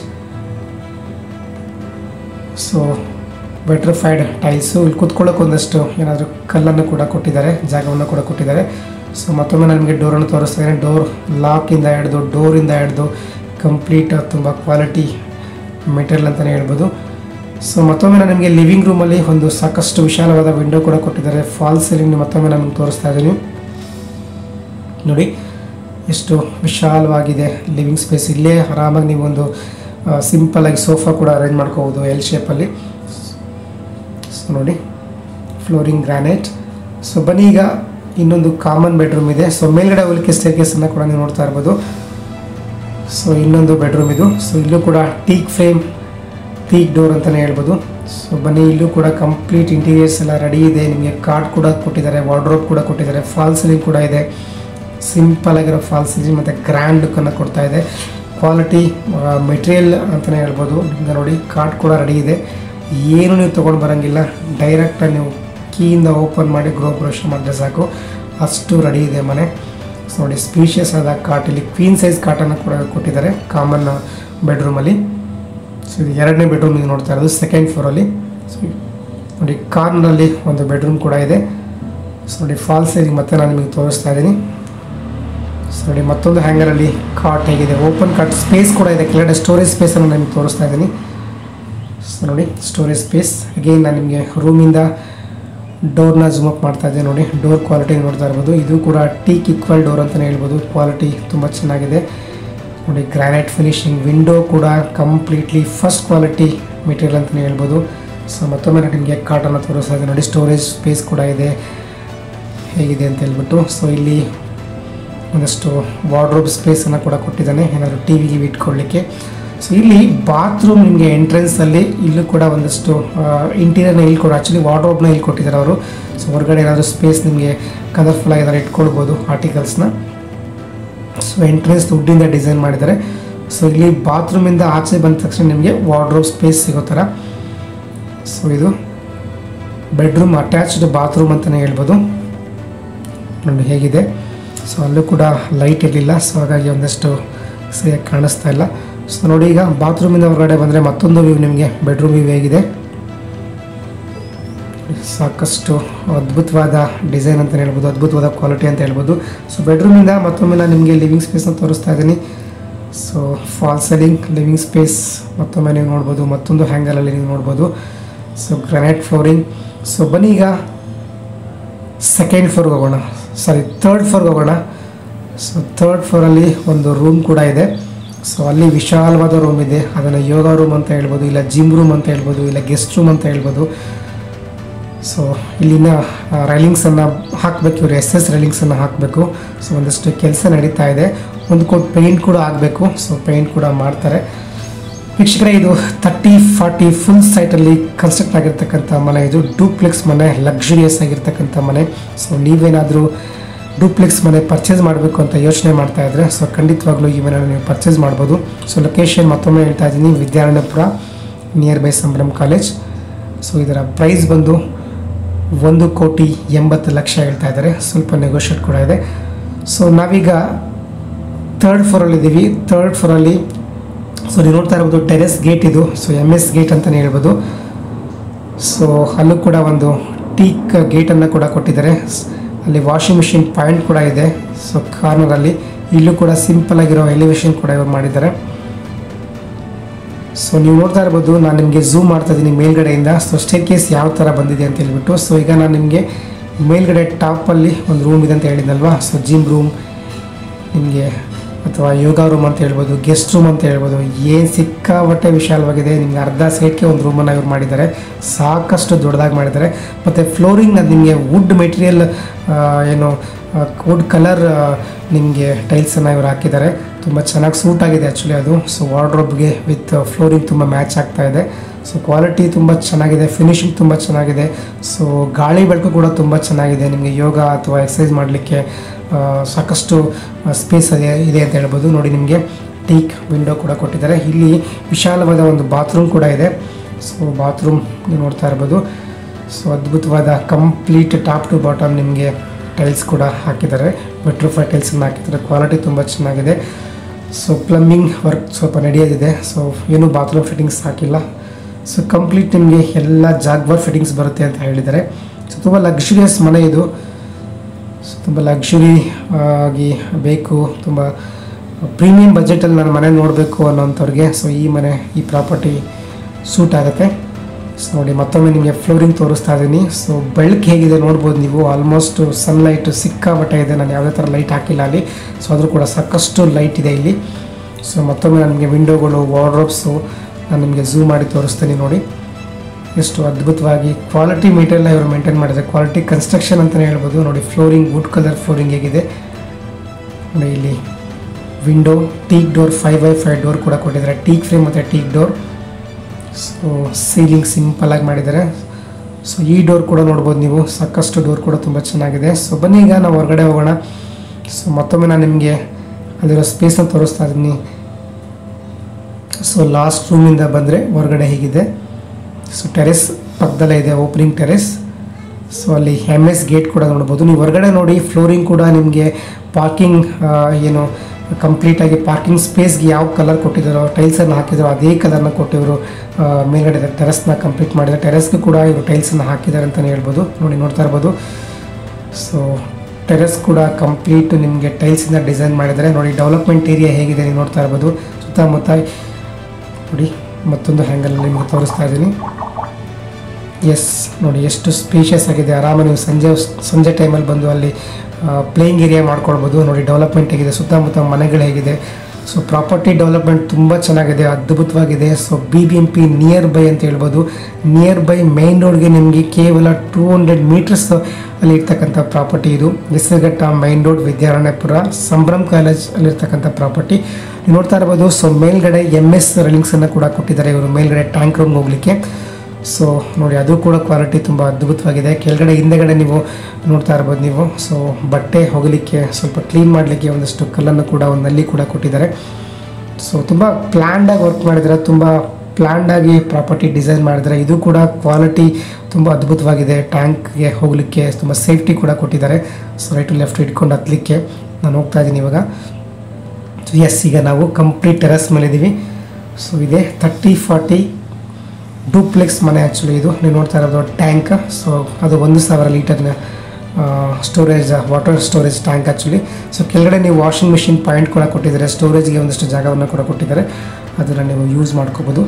so vitrified tiles ಇಲ್ಲಿ ಕೂತ್ಕೊಳ್ಳೋಕೆ ಒಂದಷ್ಟು ಏನಾದರೂ ಕಲ್ಲನ್ನು ಕೂಡ ಕೊಟ್ಟಿದ್ದಾರೆ ಜಾಗವನ್ನು ಕೂಡ ಕೊಟ್ಟಿದ್ದಾರೆ ಸೊ ಮತ್ತೊಮ್ಮೆ ನನಗೆ ಡೋರನ್ನು ತೋರಿಸ್ತಾ ಇದ್ದೀನಿ ಡೋರ್ ಲಾಕಿಂದ ಹಿಡ್ದು ಡೋರಿಂದ ಹಿಡ್ದು ಕಂಪ್ಲೀಟ್ ತುಂಬ ಕ್ವಾಲಿಟಿ ಮೆಟೀರಿಯಲ್ ಅಂತಲೇ ಹೇಳ್ಬೋದು ಸೊ ಮತ್ತೊಮ್ಮೆ ನಾನು ನಿಮಗೆ ಲಿವಿಂಗ್ ರೂಮಲ್ಲಿ ಒಂದು ಸಾಕಷ್ಟು ವಿಶಾಲವಾದ ವಿಂಡೋ ಕೂಡ ಕೊಟ್ಟಿದ್ದಾರೆ ಫಾಲ್ ಸೀಲಿಂಗ್ ಮತ್ತೊಮ್ಮೆ ನಾನು ನಿಮ್ಗೆ ತೋರಿಸ್ತಾ ಇದ್ದೀನಿ ನೋಡಿ ಎಷ್ಟು ವಿಶಾಲವಾಗಿದೆ ಲಿವಿಂಗ್ ಸ್ಪೇಸ್ ಇಲ್ಲೇ ಆರಾಮಾಗಿ ನೀವು ಒಂದು ಸಿಂಪಲಾಗಿ ಸೋಫಾ ಕೂಡ ಅರೇಂಜ್ ಮಾಡ್ಕೋಬೋದು ಎಲ್ ಶೇಪಲ್ಲಿ ಸೊ ನೋಡಿ ಫ್ಲೋರಿಂಗ್ ಗ್ರಾನೈಟ್ ಸೊ ಬನ್ನಿ ಈಗ ಇನ್ನೊಂದು ಕಾಮನ್ ಬೆಡ್ರೂಮ್ ಇದೆ ಸೊ ಮೇಲ್ಗಡೆ ಹೋಲಿಕೆ ಸ್ಟೇರ್ಕೇಸನ್ನು ಕೂಡ ನೀವು ನೋಡ್ತಾ ಇರ್ಬೋದು ಸೊ ಇನ್ನೊಂದು ಬೆಡ್ರೂಮ್ ಇದು ಸೊ ಇಲ್ಲೂ ಕೂಡ ಟೀಕ್ ಫ್ರೇಮ್ ಟೀಕ್ ಡೋರ್ ಅಂತಲೇ ಹೇಳ್ಬೋದು ಸೊ ಬನ್ನಿ ಇಲ್ಲೂ ಕೂಡ ಕಂಪ್ಲೀಟ್ ಇಂಟೀರಿಯರ್ಸ್ ಎಲ್ಲ ರೆಡಿ ಇದೆ ನಿಮಗೆ ಕಾರ್ಡ್ ಕೂಡ ಕೊಟ್ಟಿದ್ದಾರೆ ವಾರ್ಡ್ರೋಬ್ ಕೂಡ ಕೊಟ್ಟಿದ್ದಾರೆ ಫಾಲ್ ಸೀಲಿಂಗ್ ಕೂಡ ಇದೆ ಸಿಂಪಲ್ ಆಗಿರೋ ಫಾಲ್ ಸೀಲಿಂಗ್ ಮತ್ತು ಗ್ರ್ಯಾಂಡ್ ಲುಕ್ಕನ್ನು ಕೊಡ್ತಾ ಇದೆ ಕ್ವಾಲಿಟಿ ಮೆಟೀರಿಯಲ್ ಅಂತಲೇ ಹೇಳ್ಬೋದು ನಿಮ್ಗೆ ನೋಡಿ ಕಾರ್ಡ್ ಕೂಡ ರೆಡಿ ಇದೆ ಏನು ನೀವು ತೊಗೊಂಡು ಬರೋಂಗಿಲ್ಲ ಡೈರೆಕ್ಟಾಗಿ ನೀವು ಕೀಯಿಂದ ಓಪನ್ ಮಾಡಿ ಗೃಹ ಪ್ರವೇಶ ಮಾಡಿದ್ರೆ ಸಾಕು ಅಷ್ಟು ರೆಡಿ ಇದೆ ಮನೆ ಸೊ ನೋಡಿ ಸ್ಪೀಷಿಯಸ್ ಆದ ಕಾಟ್ ಇಲ್ಲಿ ಕ್ವೀನ್ ಸೈಜ್ ಕಾಟನ್ನು ಕೂಡ ಕೊಟ್ಟಿದ್ದಾರೆ ಕಾಮನ್ ಬೆಡ್ರೂಮಲ್ಲಿ ಸೊ ಇದು ಎರಡನೇ ಬೆಡ್ರೂಮ್ ನೀವು ನೋಡ್ತಾ ಇರೋದು ಸೆಕೆಂಡ್ ಫ್ಲೋರಲ್ಲಿ ಸೊ ನೋಡಿ ಕಾರ್ನಲ್ಲಿ ಒಂದು ಬೆಡ್ರೂಮ್ ಕೂಡ ಇದೆ ಸೊ ನೋಡಿ ಫಾಲ್ ಸೈಜ್ ಮತ್ತೆ ನಾನು ನಿಮಗೆ ತೋರಿಸ್ತಾ ಇದ್ದೀನಿ ಸೊ ನೋಡಿ ಮತ್ತೊಂದು ಹ್ಯಾಂಗರಲ್ಲಿ ಕಾಟ್ ಹೇಗಿದೆ ಓಪನ್ ಕಾಟ್ ಸ್ಪೇಸ್ ಕೂಡ ಇದೆ ಕೆಳಗಡೆ ಸ್ಟೋರೇಜ್ ಸ್ಪೇಸನ್ನು ನಿಮಗೆ ತೋರಿಸ್ತಾ ಇದ್ದೀನಿ ಸೊ ನೋಡಿ ಸ್ಟೋರೇಜ್ ಸ್ಪೇಸ್ ಅಗೇನ್ ನಾನು ನಿಮಗೆ ರೂಮಿಂದ ಡೋರ್ನ ಝೂಮ್ ಅಪ್ ಮಾಡ್ತಾ ಇದ್ದೆ ನೋಡಿ ಡೋರ್ ಕ್ವಾಲಿಟಿ ನೋಡ್ತಾ ಇರ್ಬೋದು ಇದು ಕೂಡ ಟೀಕ್ ಈಕ್ವಲ್ ಡೋರ್ ಅಂತಲೇ ಹೇಳ್ಬೋದು ಕ್ವಾಲಿಟಿ ತುಂಬ ಚೆನ್ನಾಗಿದೆ ನೋಡಿ ಗ್ರಾನೈಟ್ ಫಿನಿಶಿಂಗ್ ವಿಂಡೋ ಕೂಡ ಕಂಪ್ಲೀಟ್ಲಿ ಫಸ್ಟ್ ಕ್ವಾಲಿಟಿ ಮೆಟೀರಿಯಲ್ ಅಂತಲೇ ಹೇಳ್ಬೋದು ಸೊ ಮತ್ತೊಮ್ಮೆ ನಾನು ನಿಮಗೆ ಕಾಟನ್ನು ತೋರಿಸ್ತಾ ಇದ್ದೆ ನೋಡಿ ಸ್ಟೋರೇಜ್ ಸ್ಪೇಸ್ ಕೂಡ ಇದೆ ಹೇಗಿದೆ ಅಂತ ಹೇಳ್ಬಿಟ್ಟು ಸೊ ಇಲ್ಲಿ ಒಂದಷ್ಟು ವಾರ್ಡ್ರೋಬ್ ಸ್ಪೇಸನ್ನು ಕೂಡ ಕೊಟ್ಟಿದ್ದಾನೆ ಏನಾದರೂ ಟಿ ವಿಗೆ ಇಟ್ಕೊಳ್ಳಿಕ್ಕೆ ಸೊ ಇಲ್ಲಿ ಬಾತ್ರೂಮ್ ನಿಮಗೆ ಎಂಟ್ರೆನ್ಸಲ್ಲಿ ಇಲ್ಲೂ ಕೂಡ ಒಂದಷ್ಟು ಇಂಟೀರಿಯರ್ನ ಇಲ್ಲಿ ಕೂಡ ಆ್ಯಕ್ಚುಲಿ ವಾರ್ಡ್ರೋಬ್ನ ಇಲ್ಲಿ ಕೊಟ್ಟಿದ್ದಾರೆ ಅವರು ಸೊ ಹೊರಗಡೆ ಏನಾದರೂ ಸ್ಪೇಸ್ ನಿಮಗೆ ಕಲರ್ಫುಲ್ ಆಗಿ ಏನಾದ್ರು ಇಟ್ಕೊಳ್ಬೋದು ಆರ್ಟಿಕಲ್ಸ್ನ ಸೊ ಎಂಟ್ರೆನ್ಸ್ ದುಡ್ಡಿಂದ ಡಿಸೈನ್ ಮಾಡಿದ್ದಾರೆ ಸೊ ಇಲ್ಲಿ ಬಾತ್ರೂಮಿಂದ ಆಚೆ ಬಂದ ತಕ್ಷಣ ನಿಮಗೆ ವಾರ್ಡ್ರೋಬ್ ಸ್ಪೇಸ್ ಸಿಗೋ ಥರ ಸೊ ಇದು ಬೆಡ್ರೂಮ್ ಅಟ್ಯಾಚ್ಡ್ ಬಾತ್ರೂಮ್ ಅಂತಲೇ ಹೇಳ್ಬೋದು ನೋಡಿ ಹೇಗಿದೆ ಸೊ ಅಲ್ಲೂ ಕೂಡ ಲೈಟ್ ಇರಲಿಲ್ಲ ಸೊ ಹಾಗಾಗಿ ಒಂದಷ್ಟು ಸರಿಯಾಗಿ ಕಾಣಿಸ್ತಾ ಇಲ್ಲ ಸೊ ನೋಡಿ ಈಗ ಬಾತ್ರೂಮಿಂದ ಹೊರಗಡೆ ಬಂದರೆ ಮತ್ತೊಂದು ವ್ಯೂ ನಿಮಗೆ ಬೆಡ್ರೂಮ್ ವ್ಯೂ ಹೇಗಿದೆ ಸಾಕಷ್ಟು ಅದ್ಭುತವಾದ ಡಿಸೈನ್ ಅಂತ ಹೇಳ್ಬೋದು ಅದ್ಭುತವಾದ ಕ್ವಾಲಿಟಿ ಅಂತ ಹೇಳ್ಬೋದು ಸೊ ಬೆಡ್ರೂಮಿಂದ ಮತ್ತೊಮ್ಮೆ ನಾನು ನಿಮಗೆ ಲಿವಿಂಗ್ ಸ್ಪೇಸ್ನ ತೋರಿಸ್ತಾ ಇದ್ದೀನಿ so fall ceiling living space ಮತ್ತೊಮ್ಮೆ ನೀವು ನೋಡ್ಬೋದು ಮತ್ತೊಂದು ಹ್ಯಾಂಗಲಲ್ಲಿ ನೀವು ನೋಡ್ಬೋದು ಸೊ ಗ್ರಾನೈಟ್ ಫ್ಲೋರಿಂಗ್ ಸೊ ಬನ್ನಿ ಈಗ ಸೆಕೆಂಡ್ ಫ್ಲೋರ್ಗೆ ಹೋಗೋಣ ಸಾರಿ ಥರ್ಡ್ ಫ್ಲೋರ್ಗೆ ಹೋಗೋಣ ಸೊ ಥರ್ಡ್ ಫ್ಲೋರಲ್ಲಿ ಒಂದು ರೂಮ್ ಕೂಡ ಇದೆ ಸೊ ಅಲ್ಲಿ ವಿಶಾಲವಾದ ರೂಮ್ ಇದೆ ಅದನ್ನು ಯೋಗ ರೂಮ್ ಅಂತ ಹೇಳ್ಬೋದು ಇಲ್ಲ ಜಿಮ್ ರೂಮ್ ಅಂತ ಹೇಳ್ಬೋದು ಇಲ್ಲ ಗೆಸ್ಟ್ ರೂಮ್ ಅಂತ ಹೇಳ್ಬೋದು ಸೊ ಇಲ್ಲಿನ ರೈಲಿಂಗ್ಸನ್ನು ಹಾಕಬೇಕು ಇವರು ಎಸ್ ಎಸ್ ರೈಲಿಂಗ್ಸನ್ನು ಹಾಕಬೇಕು ಸೊ ಒಂದಷ್ಟು ಕೆಲಸ ನಡೀತಾ ಇದೆ ಒಂದು ಕೋಟ್ ಪೇಂಟ್ ಕೂಡ ಆಗಬೇಕು ಸೊ ಪೇಂಟ್ ಕೂಡ ಮಾಡ್ತಾರೆ ವೀಕ್ಷಕರೇ ಇದು ತರ್ಟಿ ಫಾರ್ಟಿ ಫುಲ್ ಸೈಟಲ್ಲಿ ಕನ್ಸ್ಟ್ರಕ್ಟ್ ಆಗಿರ್ತಕ್ಕಂಥ ಮನೆ ಇದು ಡೂಪ್ಲೆಕ್ಸ್ ಮನೆ ಲಕ್ಸುರಿಯಸ್ ಆಗಿರ್ತಕ್ಕಂಥ ಮನೆ ಸೊ ನೀವೇನಾದರೂ ಡೂಪ್ಲೆಕ್ಸ್ ಮನೆ ಪರ್ಚೇಸ್ ಮಾಡಬೇಕು ಅಂತ ಯೋಚನೆ ಮಾಡ್ತಾ ಇದ್ರೆ ಸೊ ಖಂಡಿತವಾಗ್ಲೂ ಈ ಮನೆಯನ್ನು ನೀವು ಪರ್ಚೇಸ್ ಮಾಡ್ಬೋದು ಸೊ ಲೊಕೇಶನ್ ಮತ್ತೊಮ್ಮೆ ಹೇಳ್ತಾ ಇದ್ದೀನಿ Vidyaranyapura near by Sambhram college so ಇದರ ಪ್ರೈಸ್ ಬಂದು ಒಂದು ಕೋಟಿ ಎಂಬತ್ತು ಲಕ್ಷ ಹೇಳ್ತಾ ಇದ್ದಾರೆ ಸ್ವಲ್ಪ ನೆಗೋಷಿಯೇಟ್ ಕೂಡ ಇದೆ ಸೊ ನಾವೀಗ ಥರ್ಡ್ ಫ್ಲೋರಲ್ಲಿ ಇದ್ದೀವಿ ಥರ್ಡ್ ಫ್ಲೋರಲ್ಲಿ ಸೊ ನೀವು ನೋಡ್ತಾ ಇರ್ಬೋದು ಟೆರೆಸ್ ಗೇಟ್ ಇದು ಸೊ ಎಮ್ ಎಸ್ ಗೇಟ್ ಅಂತಲೇ ಹೇಳ್ಬೋದು ಸೊ ಅಲ್ಲೂ ಕೂಡ ಒಂದು ಟೀಕ್ ಗೇಟನ್ನು ಕೂಡ ಕೊಟ್ಟಿದ್ದಾರೆ ಸ್- ಅಲ್ಲಿ ವಾಷಿಂಗ್ ಮಿಷಿನ್ ಪಾಯಿಂಟ್ ಕೂಡ ಇದೆ ಸೊ ಕಾರ್ನರಲ್ಲಿ ಇಲ್ಲೂ ಕೂಡ ಸಿಂಪಲ್ ಆಗಿರೋ ಎಲಿವೇಶನ್ ಕೂಡ ಇವ್ರು ಮಾಡಿದ್ದಾರೆ ಸೊ ನೀವು ನೋಡ್ತಾ ಇರ್ಬೋದು ನಾನು ನಿಮಗೆ ಝೂಮ್ ಮಾಡ್ತಾ ಇದ್ದೀನಿ ಮೇಲ್ಗಡೆಯಿಂದ ಸೊ ಸ್ಟೇ ಕೇಸ್ ಯಾವ ಥರ ಬಂದಿದೆ ಅಂತ ಹೇಳ್ಬಿಟ್ಟು ಸೊ ಈಗ ನಾನು ನಿಮಗೆ ಮೇಲ್ಗಡೆ ಟಾಪಲ್ಲಿ ಒಂದು ರೂಮ್ ಇದೆ ಅಂತ ಹೇಳಿದ್ನಲ್ವಾ ಸೊ ಜಿಮ್ ರೂಮ್ ನಿಮಗೆ ಅಥವಾ ಯೋಗ ರೂಮ್ ಅಂತ ಹೇಳ್ಬೋದು ಗೆಸ್ಟ್ ರೂಮ್ ಅಂತ ಹೇಳ್ಬೋದು ಏನು ಸಿಕ್ಕಾಪಟ್ಟೆ ವಿಶಾಲವಾಗಿದೆ ನಿಮ್ಗೆ ಅರ್ಧ ಸೈಡ್ಗೆ ಒಂದು ರೂಮನ್ನು ಇವ್ರು ಮಾಡಿದ್ದಾರೆ ಸಾಕಷ್ಟು ದೊಡ್ಡದಾಗಿ ಮಾಡಿದ್ದಾರೆ ಮತ್ತು ಫ್ಲೋರಿಂಗ್ ಅದು ನಿಮಗೆ ವುಡ್ ಮೆಟೀರಿಯಲ್ ಏನು ವುಡ್ ಕಲರ್ ನಿಮಗೆ ಟೈಲ್ಸನ್ನು ಇವರು ಹಾಕಿದ್ದಾರೆ ತುಂಬ ಚೆನ್ನಾಗಿ ಸೂಟ್ ಆಗಿದೆ ಆ್ಯಕ್ಚುಲಿ ಅದು ಸೊ ವಾರ್ಡ್ರೋಬ್ಗೆ ವಿತ್ ಫ್ಲೋರಿಂಗ್ ತುಂಬ ಮ್ಯಾಚ್ ಆಗ್ತಾ ಇದೆ ಸೊ ಕ್ವಾಲಿಟಿ ತುಂಬ ಚೆನ್ನಾಗಿದೆ ಫಿನಿಶಿಂಗ್ ತುಂಬ ಚೆನ್ನಾಗಿದೆ ಸೊ ಗಾಳಿ ಬೆಳಕು ಕೂಡ ತುಂಬ ಚೆನ್ನಾಗಿದೆ ನಿಮಗೆ ಯೋಗ ಅಥವಾ ಎಕ್ಸಸೈಸ್ ಮಾಡಲಿಕ್ಕೆ ಸಾಕಷ್ಟು ಸ್ಪೇಸ್ ಇದೆ ಇದೆ ಅಂತ ಹೇಳ್ಬೋದು ನೋಡಿ ನಿಮಗೆ ಟೀಕ್ ವಿಂಡೋ ಕೂಡ ಕೊಟ್ಟಿದ್ದಾರೆ ಇಲ್ಲಿ ವಿಶಾಲವಾದ ಒಂದು ಬಾತ್ರೂಮ್ ಕೂಡ ಇದೆ ಸೊ ಬಾತ್ರೂಮ್ ನೀವು ನೋಡ್ತಾ ಇರ್ಬೋದು ಸೊ ಅದ್ಭುತವಾದ ಕಂಪ್ಲೀಟ್ ಟಾಪ್ ಟು ಬಾಟಮ್ ನಿಮಗೆ ಟೈಲ್ಸ್ ಕೂಡ ಹಾಕಿದ್ದಾರೆ ಬಟ್ರಫ್ಲೈ ಟೈಲ್ಸನ್ನು ಹಾಕಿದ್ದಾರೆ ಕ್ವಾಲಿಟಿ ತುಂಬ ಚೆನ್ನಾಗಿದೆ ಸೊ ಪ್ಲಂಬಿಂಗ್ ವರ್ಕ್ ಸ್ವಲ್ಪ ನಡೆಯೋದಿದೆ ಸೊ ಏನು ಬಾತ್ರೂಮ್ ಫಿಟ್ಟಿಂಗ್ಸ್ ಹಾಕಿಲ್ಲ ಸೊ ಕಂಪ್ಲೀಟ್ ನಿಮಗೆ ಎಲ್ಲ ಜಾಗ್ವಾರ್ ಫಿಟ್ಟಿಂಗ್ಸ್ ಬರುತ್ತೆ ಅಂತ ಹೇಳಿದ್ದಾರೆ ಸೊ ತುಂಬ ಲಕ್ಸುರಿಯಸ್ ಮನೆ ಇದು ಸೊ ತುಂಬ ಲಕ್ಸುರಿ ಆಗಿ ಬೇಕು ತುಂಬ ಪ್ರೀಮಿಯಂ ಬಜೆಟಲ್ಲಿ ನಾನು ಮನೆ ನೋಡಬೇಕು ಅನ್ನೋಂಥವ್ರಿಗೆ ಸೊ ಈ ಮನೆ ಈ ಪ್ರಾಪರ್ಟಿ ಸೂಟ್ ಆಗುತ್ತೆ ಸೊ ನೋಡಿ ಮತ್ತೊಮ್ಮೆ ನಿಮಗೆ ಫ್ಲೋರಿಂಗ್ ತೋರಿಸ್ತಾ ಇದ್ದೀನಿ ಸೊ ಬೆಳಕು ಹೇಗಿದೆ ನೋಡ್ಬೋದು ನೀವು ಆಲ್ಮೋಸ್ಟ್ ಸನ್ಲೈಟ್ ಸಿಕ್ಕಾಬಟ್ಟೆ ಇದೆ ನಾನು ಯಾವುದೇ ಥರ ಲೈಟ್ ಹಾಕಿಲ್ಲ ಅಲ್ಲಿ ಸೊ ಆದರೂ ಕೂಡ ಸಾಕಷ್ಟು ಲೈಟ್ ಇದೆ ಇಲ್ಲಿ ಸೊ ಮತ್ತೊಮ್ಮೆ ನನಗೆ ವಿಂಡೋಗಳು ವಾರ್ಡ್ರೋಬ್ಸು ನಾನು ನಿಮಗೆ ಝೂಮ್ ಮಾಡಿ ತೋರಿಸ್ತೀನಿ ನೋಡಿ ಎಷ್ಟು ಅದ್ಭುತವಾಗಿ ಕ್ವಾಲಿಟಿ ಮೆಟೀರಿಯಲ್ ಇವರು ಮೇಂಟೈನ್ ಮಾಡಿದ್ದಾರೆ ಕ್ವಾಲಿಟಿ ಕನ್ಸ್ಟ್ರಕ್ಷನ್ ಅಂತಲೇ ಹೇಳ್ಬೋದು ನೋಡಿ ಫ್ಲೋರಿಂಗ್ ವುಡ್ ಕಲರ್ ಫ್ಲೋರಿಂಗ್ ಹೇಗಿದೆ ನೋಡಿ ಇಲ್ಲಿ window teak door five by five door ಕೂಡ ಕೊಟ್ಟಿದ್ದಾರೆ ಟೀಕ್ ಫ್ರೇಮ್ ಮತ್ತು teak door so ceiling simple ಆಗಿ ಮಾಡಿದ್ದಾರೆ ಸೊ ಈ ಡೋರ್ ಕೂಡ ನೋಡ್ಬೋದು ನೀವು ಸಾಕಷ್ಟು ಡೋರ್ ಕೂಡ ತುಂಬ ಚೆನ್ನಾಗಿದೆ ಸೊ ಬನ್ನಿ ಈಗ ನಾವು ಹೊರಗಡೆ ಹೋಗೋಣ ಸೊ ಮತ್ತೊಮ್ಮೆ ನಾನು ನಿಮಗೆ ಅಲ್ಲಿರೋ ಸ್ಪೇಸ್ನ ತೋರಿಸ್ತಾ ಇದ್ದೀನಿ ಸೊ ಲಾಸ್ಟ್ ರೂಮಿಂದ ಬಂದರೆ ಹೊರಗಡೆ ಹೀಗಿದೆ ಸೊ ಟೆರೆಸ್ ಪಕ್ಕದಲ್ಲೇ ಇದೆ ಓಪನಿಂಗ್ ಟೆರೆಸ್ ಸೊ ಅಲ್ಲಿ ಎಮ್ ಎಸ್ ಗೇಟ್ ಕೂಡ ನೋಡ್ಬೋದು ನೀವು ಹೊರಗಡೆ ನೋಡಿ ಫ್ಲೋರಿಂಗ್ ಕೂಡ ನಿಮಗೆ ಪಾರ್ಕಿಂಗ್ ಏನು ಕಂಪ್ಲೀಟಾಗಿ ಪಾರ್ಕಿಂಗ್ ಸ್ಪೇಸ್ಗೆ ಯಾವ ಕಲರ್ ಕೊಟ್ಟಿದ್ದಾರೋ ಟೈಲ್ಸನ್ನು ಹಾಕಿದಾರೋ ಅದೇ ಕಲರ್ನ ಕೊಟ್ಟಿವರು ಆ, ಮೇಲ್ಗಡೆ ಟೆರೆಸ್ನ ಕಂಪ್ಲೀಟ್ ಮಾಡಿದ್ದಾರೆ ಟೆರೆಸ್ಗೂ ಕೂಡ ಇವರು ಟೈಲ್ಸನ್ನು ಹಾಕಿದ್ದಾರೆ ಅಂತಲೇ ಹೇಳ್ಬೋದು ನೋಡಿ ನೋಡ್ತಾ ಇರ್ಬೋದು ಸೊ ಟೆರೆಸ್ ಕೂಡ ಕಂಪ್ಲೀಟ್ ನಿಮಗೆ ಟೈಲ್ಸಿಂದ ಡಿಸೈನ್ ಮಾಡಿದ್ದಾರೆ ನೋಡಿ ಡೆವಲಪ್ಮೆಂಟ್ ಏರಿಯಾ ಹೇಗಿದೆ ನೀವು ನೋಡ್ತಾ ಇರ್ಬೋದು ಸುತ್ತಮುತ್ತ ನೋಡಿ ಮತ್ತೊಂದು ಹ್ಯಾಂಗಲಲ್ಲಿ ನಿಮಗೆ ತೋರಿಸ್ತಾ ಇದ್ದೀನಿ ಎಸ್ ನೋಡಿ ಎಷ್ಟು ಸ್ಪೇಷಿಯಸ್ ಆಗಿದೆ ಆರಾಮ ನೀವು ಸಂಜೆ ಸಂಜೆ ಟೈಮಲ್ಲಿ ಬಂದು ಅಲ್ಲಿ ಪ್ಲೇಯಿಂಗ್ ಏರಿಯಾ ಮಾಡ್ಕೊಳ್ಬೋದು ನೋಡಿ ಡೆವಲಪ್ಮೆಂಟ್ ಹೇಗಿದೆ ಸುತ್ತಮುತ್ತ ಮನೆಗಳು ಹೇಗಿದೆ ಸೊ ಪ್ರಾಪರ್ಟಿ ಡೆವಲಪ್ಮೆಂಟ್ ತುಂಬ ಚೆನ್ನಾಗಿದೆ ಅದ್ಭುತವಾಗಿದೆ so B B M P near by ಅಂತ ಹೇಳ್ಬೋದು ನಿಯರ್ ಬೈ ಮೈನ್ ರೋಡ್ಗೆ ನಿಮಗೆ ಕೇವಲ ಟೂ ಹಂಡ್ರೆಡ್ ಮೀಟರ್ಸ್ ಅಲ್ಲಿ ಇರ್ತಕ್ಕಂಥ ಪ್ರಾಪರ್ಟಿ ಇದು Hesaraghatta main road Vidyaranyapura Sambhram college ಅಲ್ಲಿರ್ತಕ್ಕಂಥ ಪ್ರಾಪರ್ಟಿ ನೀವು ನೋಡ್ತಾ ಇರ್ಬೋದು ಸೊ ಮೇಲ್ಗಡೆ ಎಮ್ ಎಸ್ ರೈಲಿಂಗ್ಸನ್ನು ಕೂಡ ಕೊಟ್ಟಿದ್ದಾರೆ ಇವರು ಮೇಲ್ಗಡೆ ಟ್ಯಾಂಕ್ ರೂಮ್ ಹೋಗ್ಲಿಕ್ಕೆ ಸೊ ನೋಡಿ ಅದು ಕೂಡ ಕ್ವಾಲಿಟಿ ತುಂಬ ಅದ್ಭುತವಾಗಿದೆ ಕೆಳಗಡೆ ಹಿಂದೆಗಡೆ ನೀವು ನೋಡ್ತಾ ಇರ್ಬೋದು ನೀವು ಸೊ ಬಟ್ಟೆ ಹೋಗಲಿಕ್ಕೆ ಸ್ವಲ್ಪ ಕ್ಲೀನ್ ಮಾಡಲಿಕ್ಕೆ ಒಂದಷ್ಟು ಕಲ್ಲನ್ನು ಕೂಡ ಒಂದು ನಲ್ಲಿ ಕೂಡ ಕೊಟ್ಟಿದ್ದಾರೆ ಸೊ ತುಂಬ ಪ್ಲ್ಯಾಂಡಾಗಿ ವರ್ಕ್ ಮಾಡಿದ್ದಾರೆ ತುಂಬ ಪ್ಲ್ಯಾಂಡಾಗಿ ಪ್ರಾಪರ್ಟಿ ಡಿಸೈನ್ ಮಾಡಿದ್ದಾರೆ ಇದು ಕೂಡ ಕ್ವಾಲಿಟಿ ತುಂಬ ಅದ್ಭುತವಾಗಿದೆ ಟ್ಯಾಂಕ್ಗೆ ಹೋಗಲಿಕ್ಕೆ ತುಂಬ ಸೇಫ್ಟಿ ಕೂಡ ಕೊಟ್ಟಿದ್ದಾರೆ ಸೊ ರೈಟು ಲೆಫ್ಟ್ ಇಟ್ಕೊಂಡು ಹತ್ತಲಿಕ್ಕೆ ನಾನು ಹೋಗ್ತಾ ಇದ್ದೀನಿ ಇವಾಗ ಸೊ ಎಸ್ ಈಗ ನಾವು ಕಂಪ್ಲೀಟ್ ಟೆರಸ್ ಮೇಲಿದ್ದೀವಿ ಸೊ ಇದೆ ತರ್ಟಿ ಫಾರ್ಟಿ ಡೂಪ್ಲೆಕ್ಸ್ ಮನೆ ಆ್ಯಕ್ಚುಲಿ ಇದು ನೀವು ನೋಡ್ತಾ ಇರೋದು ಟ್ಯಾಂಕ್ ಸೊ ಅದು ಒಂದು ಸಾವಿರ ಲೀಟರ್ನ storage water storage tank actually so ಕೆಳಗಡೆ ನೀವು ವಾಷಿಂಗ್ ಮಿಷಿನ್ ಪಾಯಿಂಟ್ ಕೂಡ ಕೊಟ್ಟಿದ್ದಾರೆ ಸ್ಟೋರೇಜ್ಗೆ ಒಂದಷ್ಟು ಜಾಗವನ್ನು ಕೂಡ ಕೊಟ್ಟಿದ್ದಾರೆ ಅದನ್ನು ನೀವು ಯೂಸ್ ಮಾಡ್ಕೋಬೋದು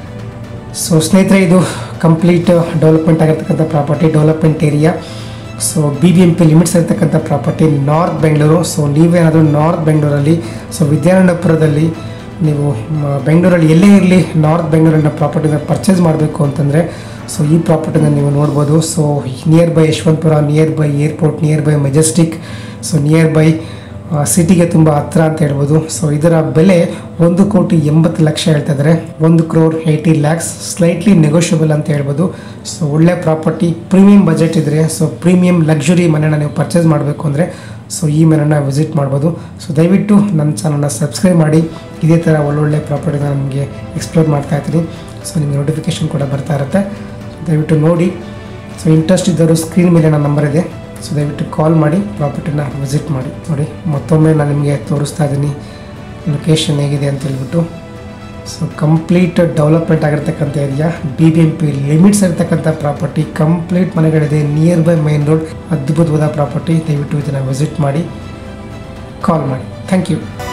ಸೊ ಸ್ನೇಹಿತರೆ ಇದು ಕಂಪ್ಲೀಟ್ ಡೆವಲಪ್ಮೆಂಟ್ ಆಗಿರ್ತಕ್ಕಂಥ property development area so B B M P limits ಇರ್ತಕ್ಕಂಥ ಪ್ರಾಪರ್ಟಿ ನಾರ್ತ್ ಬೆಂಗಳೂರು ಸೊ ನೀವೇನಾದರೂ ನಾರ್ತ್ ಬೆಂಗಳೂರಲ್ಲಿ ಸೊ ವಿದ್ಯಾರಣ್ಯಪುರದಲ್ಲಿ ನೀವು ಮ- ಬೆಂಗಳೂರಲ್ಲಿ ಎಲ್ಲೇ ಇರಲಿ ನಾರ್ತ್ ಬೆಂಗಳೂರಿನ ಪ್ರಾಪರ್ಟಿನ ಪರ್ಚೇಸ್ ಮಾಡಬೇಕು ಅಂತಂದರೆ ಸೊ ಈ ಪ್ರಾಪರ್ಟಿನ ನೀವು ನೋಡ್ಬೋದು so near by Yeshwanthpur near by airport near by Majestic so near by ಸಿಟಿಗೆ ತುಂಬ ಹತ್ರ ಅಂತ ಹೇಳ್ಬೋದು ಸೊ ಇದರ ಬೆಲೆ ಒಂದು ಕೋಟಿ ಎಂಬತ್ತು ಲಕ್ಷ ಹೇಳ್ತಾ ಇದ್ದಾರೆ ಒಂದು crore eighty lakhs slightly negotiable ಅಂತ ಹೇಳ್ಬೋದು ಸೊ ಒಳ್ಳೆ ಪ್ರಾಪರ್ಟಿ ಪ್ರೀಮಿಯಂ ಬಜೆಟ್ ಇದ್ದರೆ ಸೊ ಪ್ರೀಮಿಯಂ ಲಕ್ಸುರಿ ಮನೆನ ನೀವು ಪರ್ಚೇಸ್ ಮಾಡಬೇಕು ಅಂದರೆ ಸೊ ಈ ಮನೆನ ವಿಸಿಟ್ ಮಾಡ್ಬೋದು ಸೊ ದಯವಿಟ್ಟು ನನ್ನ ಚಾನಲ್ನ ಸಬ್ಸ್ಕ್ರೈಬ್ ಮಾಡಿ ಇದೇ ಥರ ಒಳ್ಳೊಳ್ಳೆ ಪ್ರಾಪರ್ಟಿನ ನಿಮಗೆ ಎಕ್ಸ್ಪ್ಲೋರ್ ಮಾಡ್ತಾ ಇರ್ತೀನಿ ಸೊ ನಿಮಗೆ ನೋಟಿಫಿಕೇಶನ್ ಕೂಡ ಬರ್ತಾ ಇರುತ್ತೆ ದಯವಿಟ್ಟು ನೋಡಿ ಸೊ ಇಂಟ್ರೆಸ್ಟ್ ಇದ್ದವರು ಸ್ಕ್ರೀನ್ ಮೇಲೆ ನನ್ನ ನಂಬರ್ ಇದೆ ಸೊ ದಯವಿಟ್ಟು ಕಾಲ್ ಮಾಡಿ ಪ್ರಾಪರ್ಟಿನ ವಿಸಿಟ್ ಮಾಡಿ ನೋಡಿ ಮತ್ತೊಮ್ಮೆ ನಾನು ನಿಮಗೆ ತೋರಿಸ್ತಾ ಇದ್ದೀನಿ ಲೊಕೇಶನ್ ಹೇಗಿದೆ ಅಂತ ಹೇಳ್ಬಿಟ್ಟು ಸೊ ಕಂಪ್ಲೀಟ್ ಡೆವಲಪ್ಮೆಂಟ್ ಆಗಿರ್ತಕ್ಕಂಥ area B B M P limits ಇರ್ತಕ್ಕಂಥ ಪ್ರಾಪರ್ಟಿ ಕಂಪ್ಲೀಟ್ ಮನೆಗಳಿದೆ ನಿಯರ್ ಬೈ ಮೈನ್ ರೋಡ್ ಅದ್ಭುತವಾದ ಪ್ರಾಪರ್ಟಿ ದಯವಿಟ್ಟು ಇದನ್ನು ವಿಸಿಟ್ ಮಾಡಿ ಕಾಲ್ ಮಾಡಿ ಥ್ಯಾಂಕ್ ಯು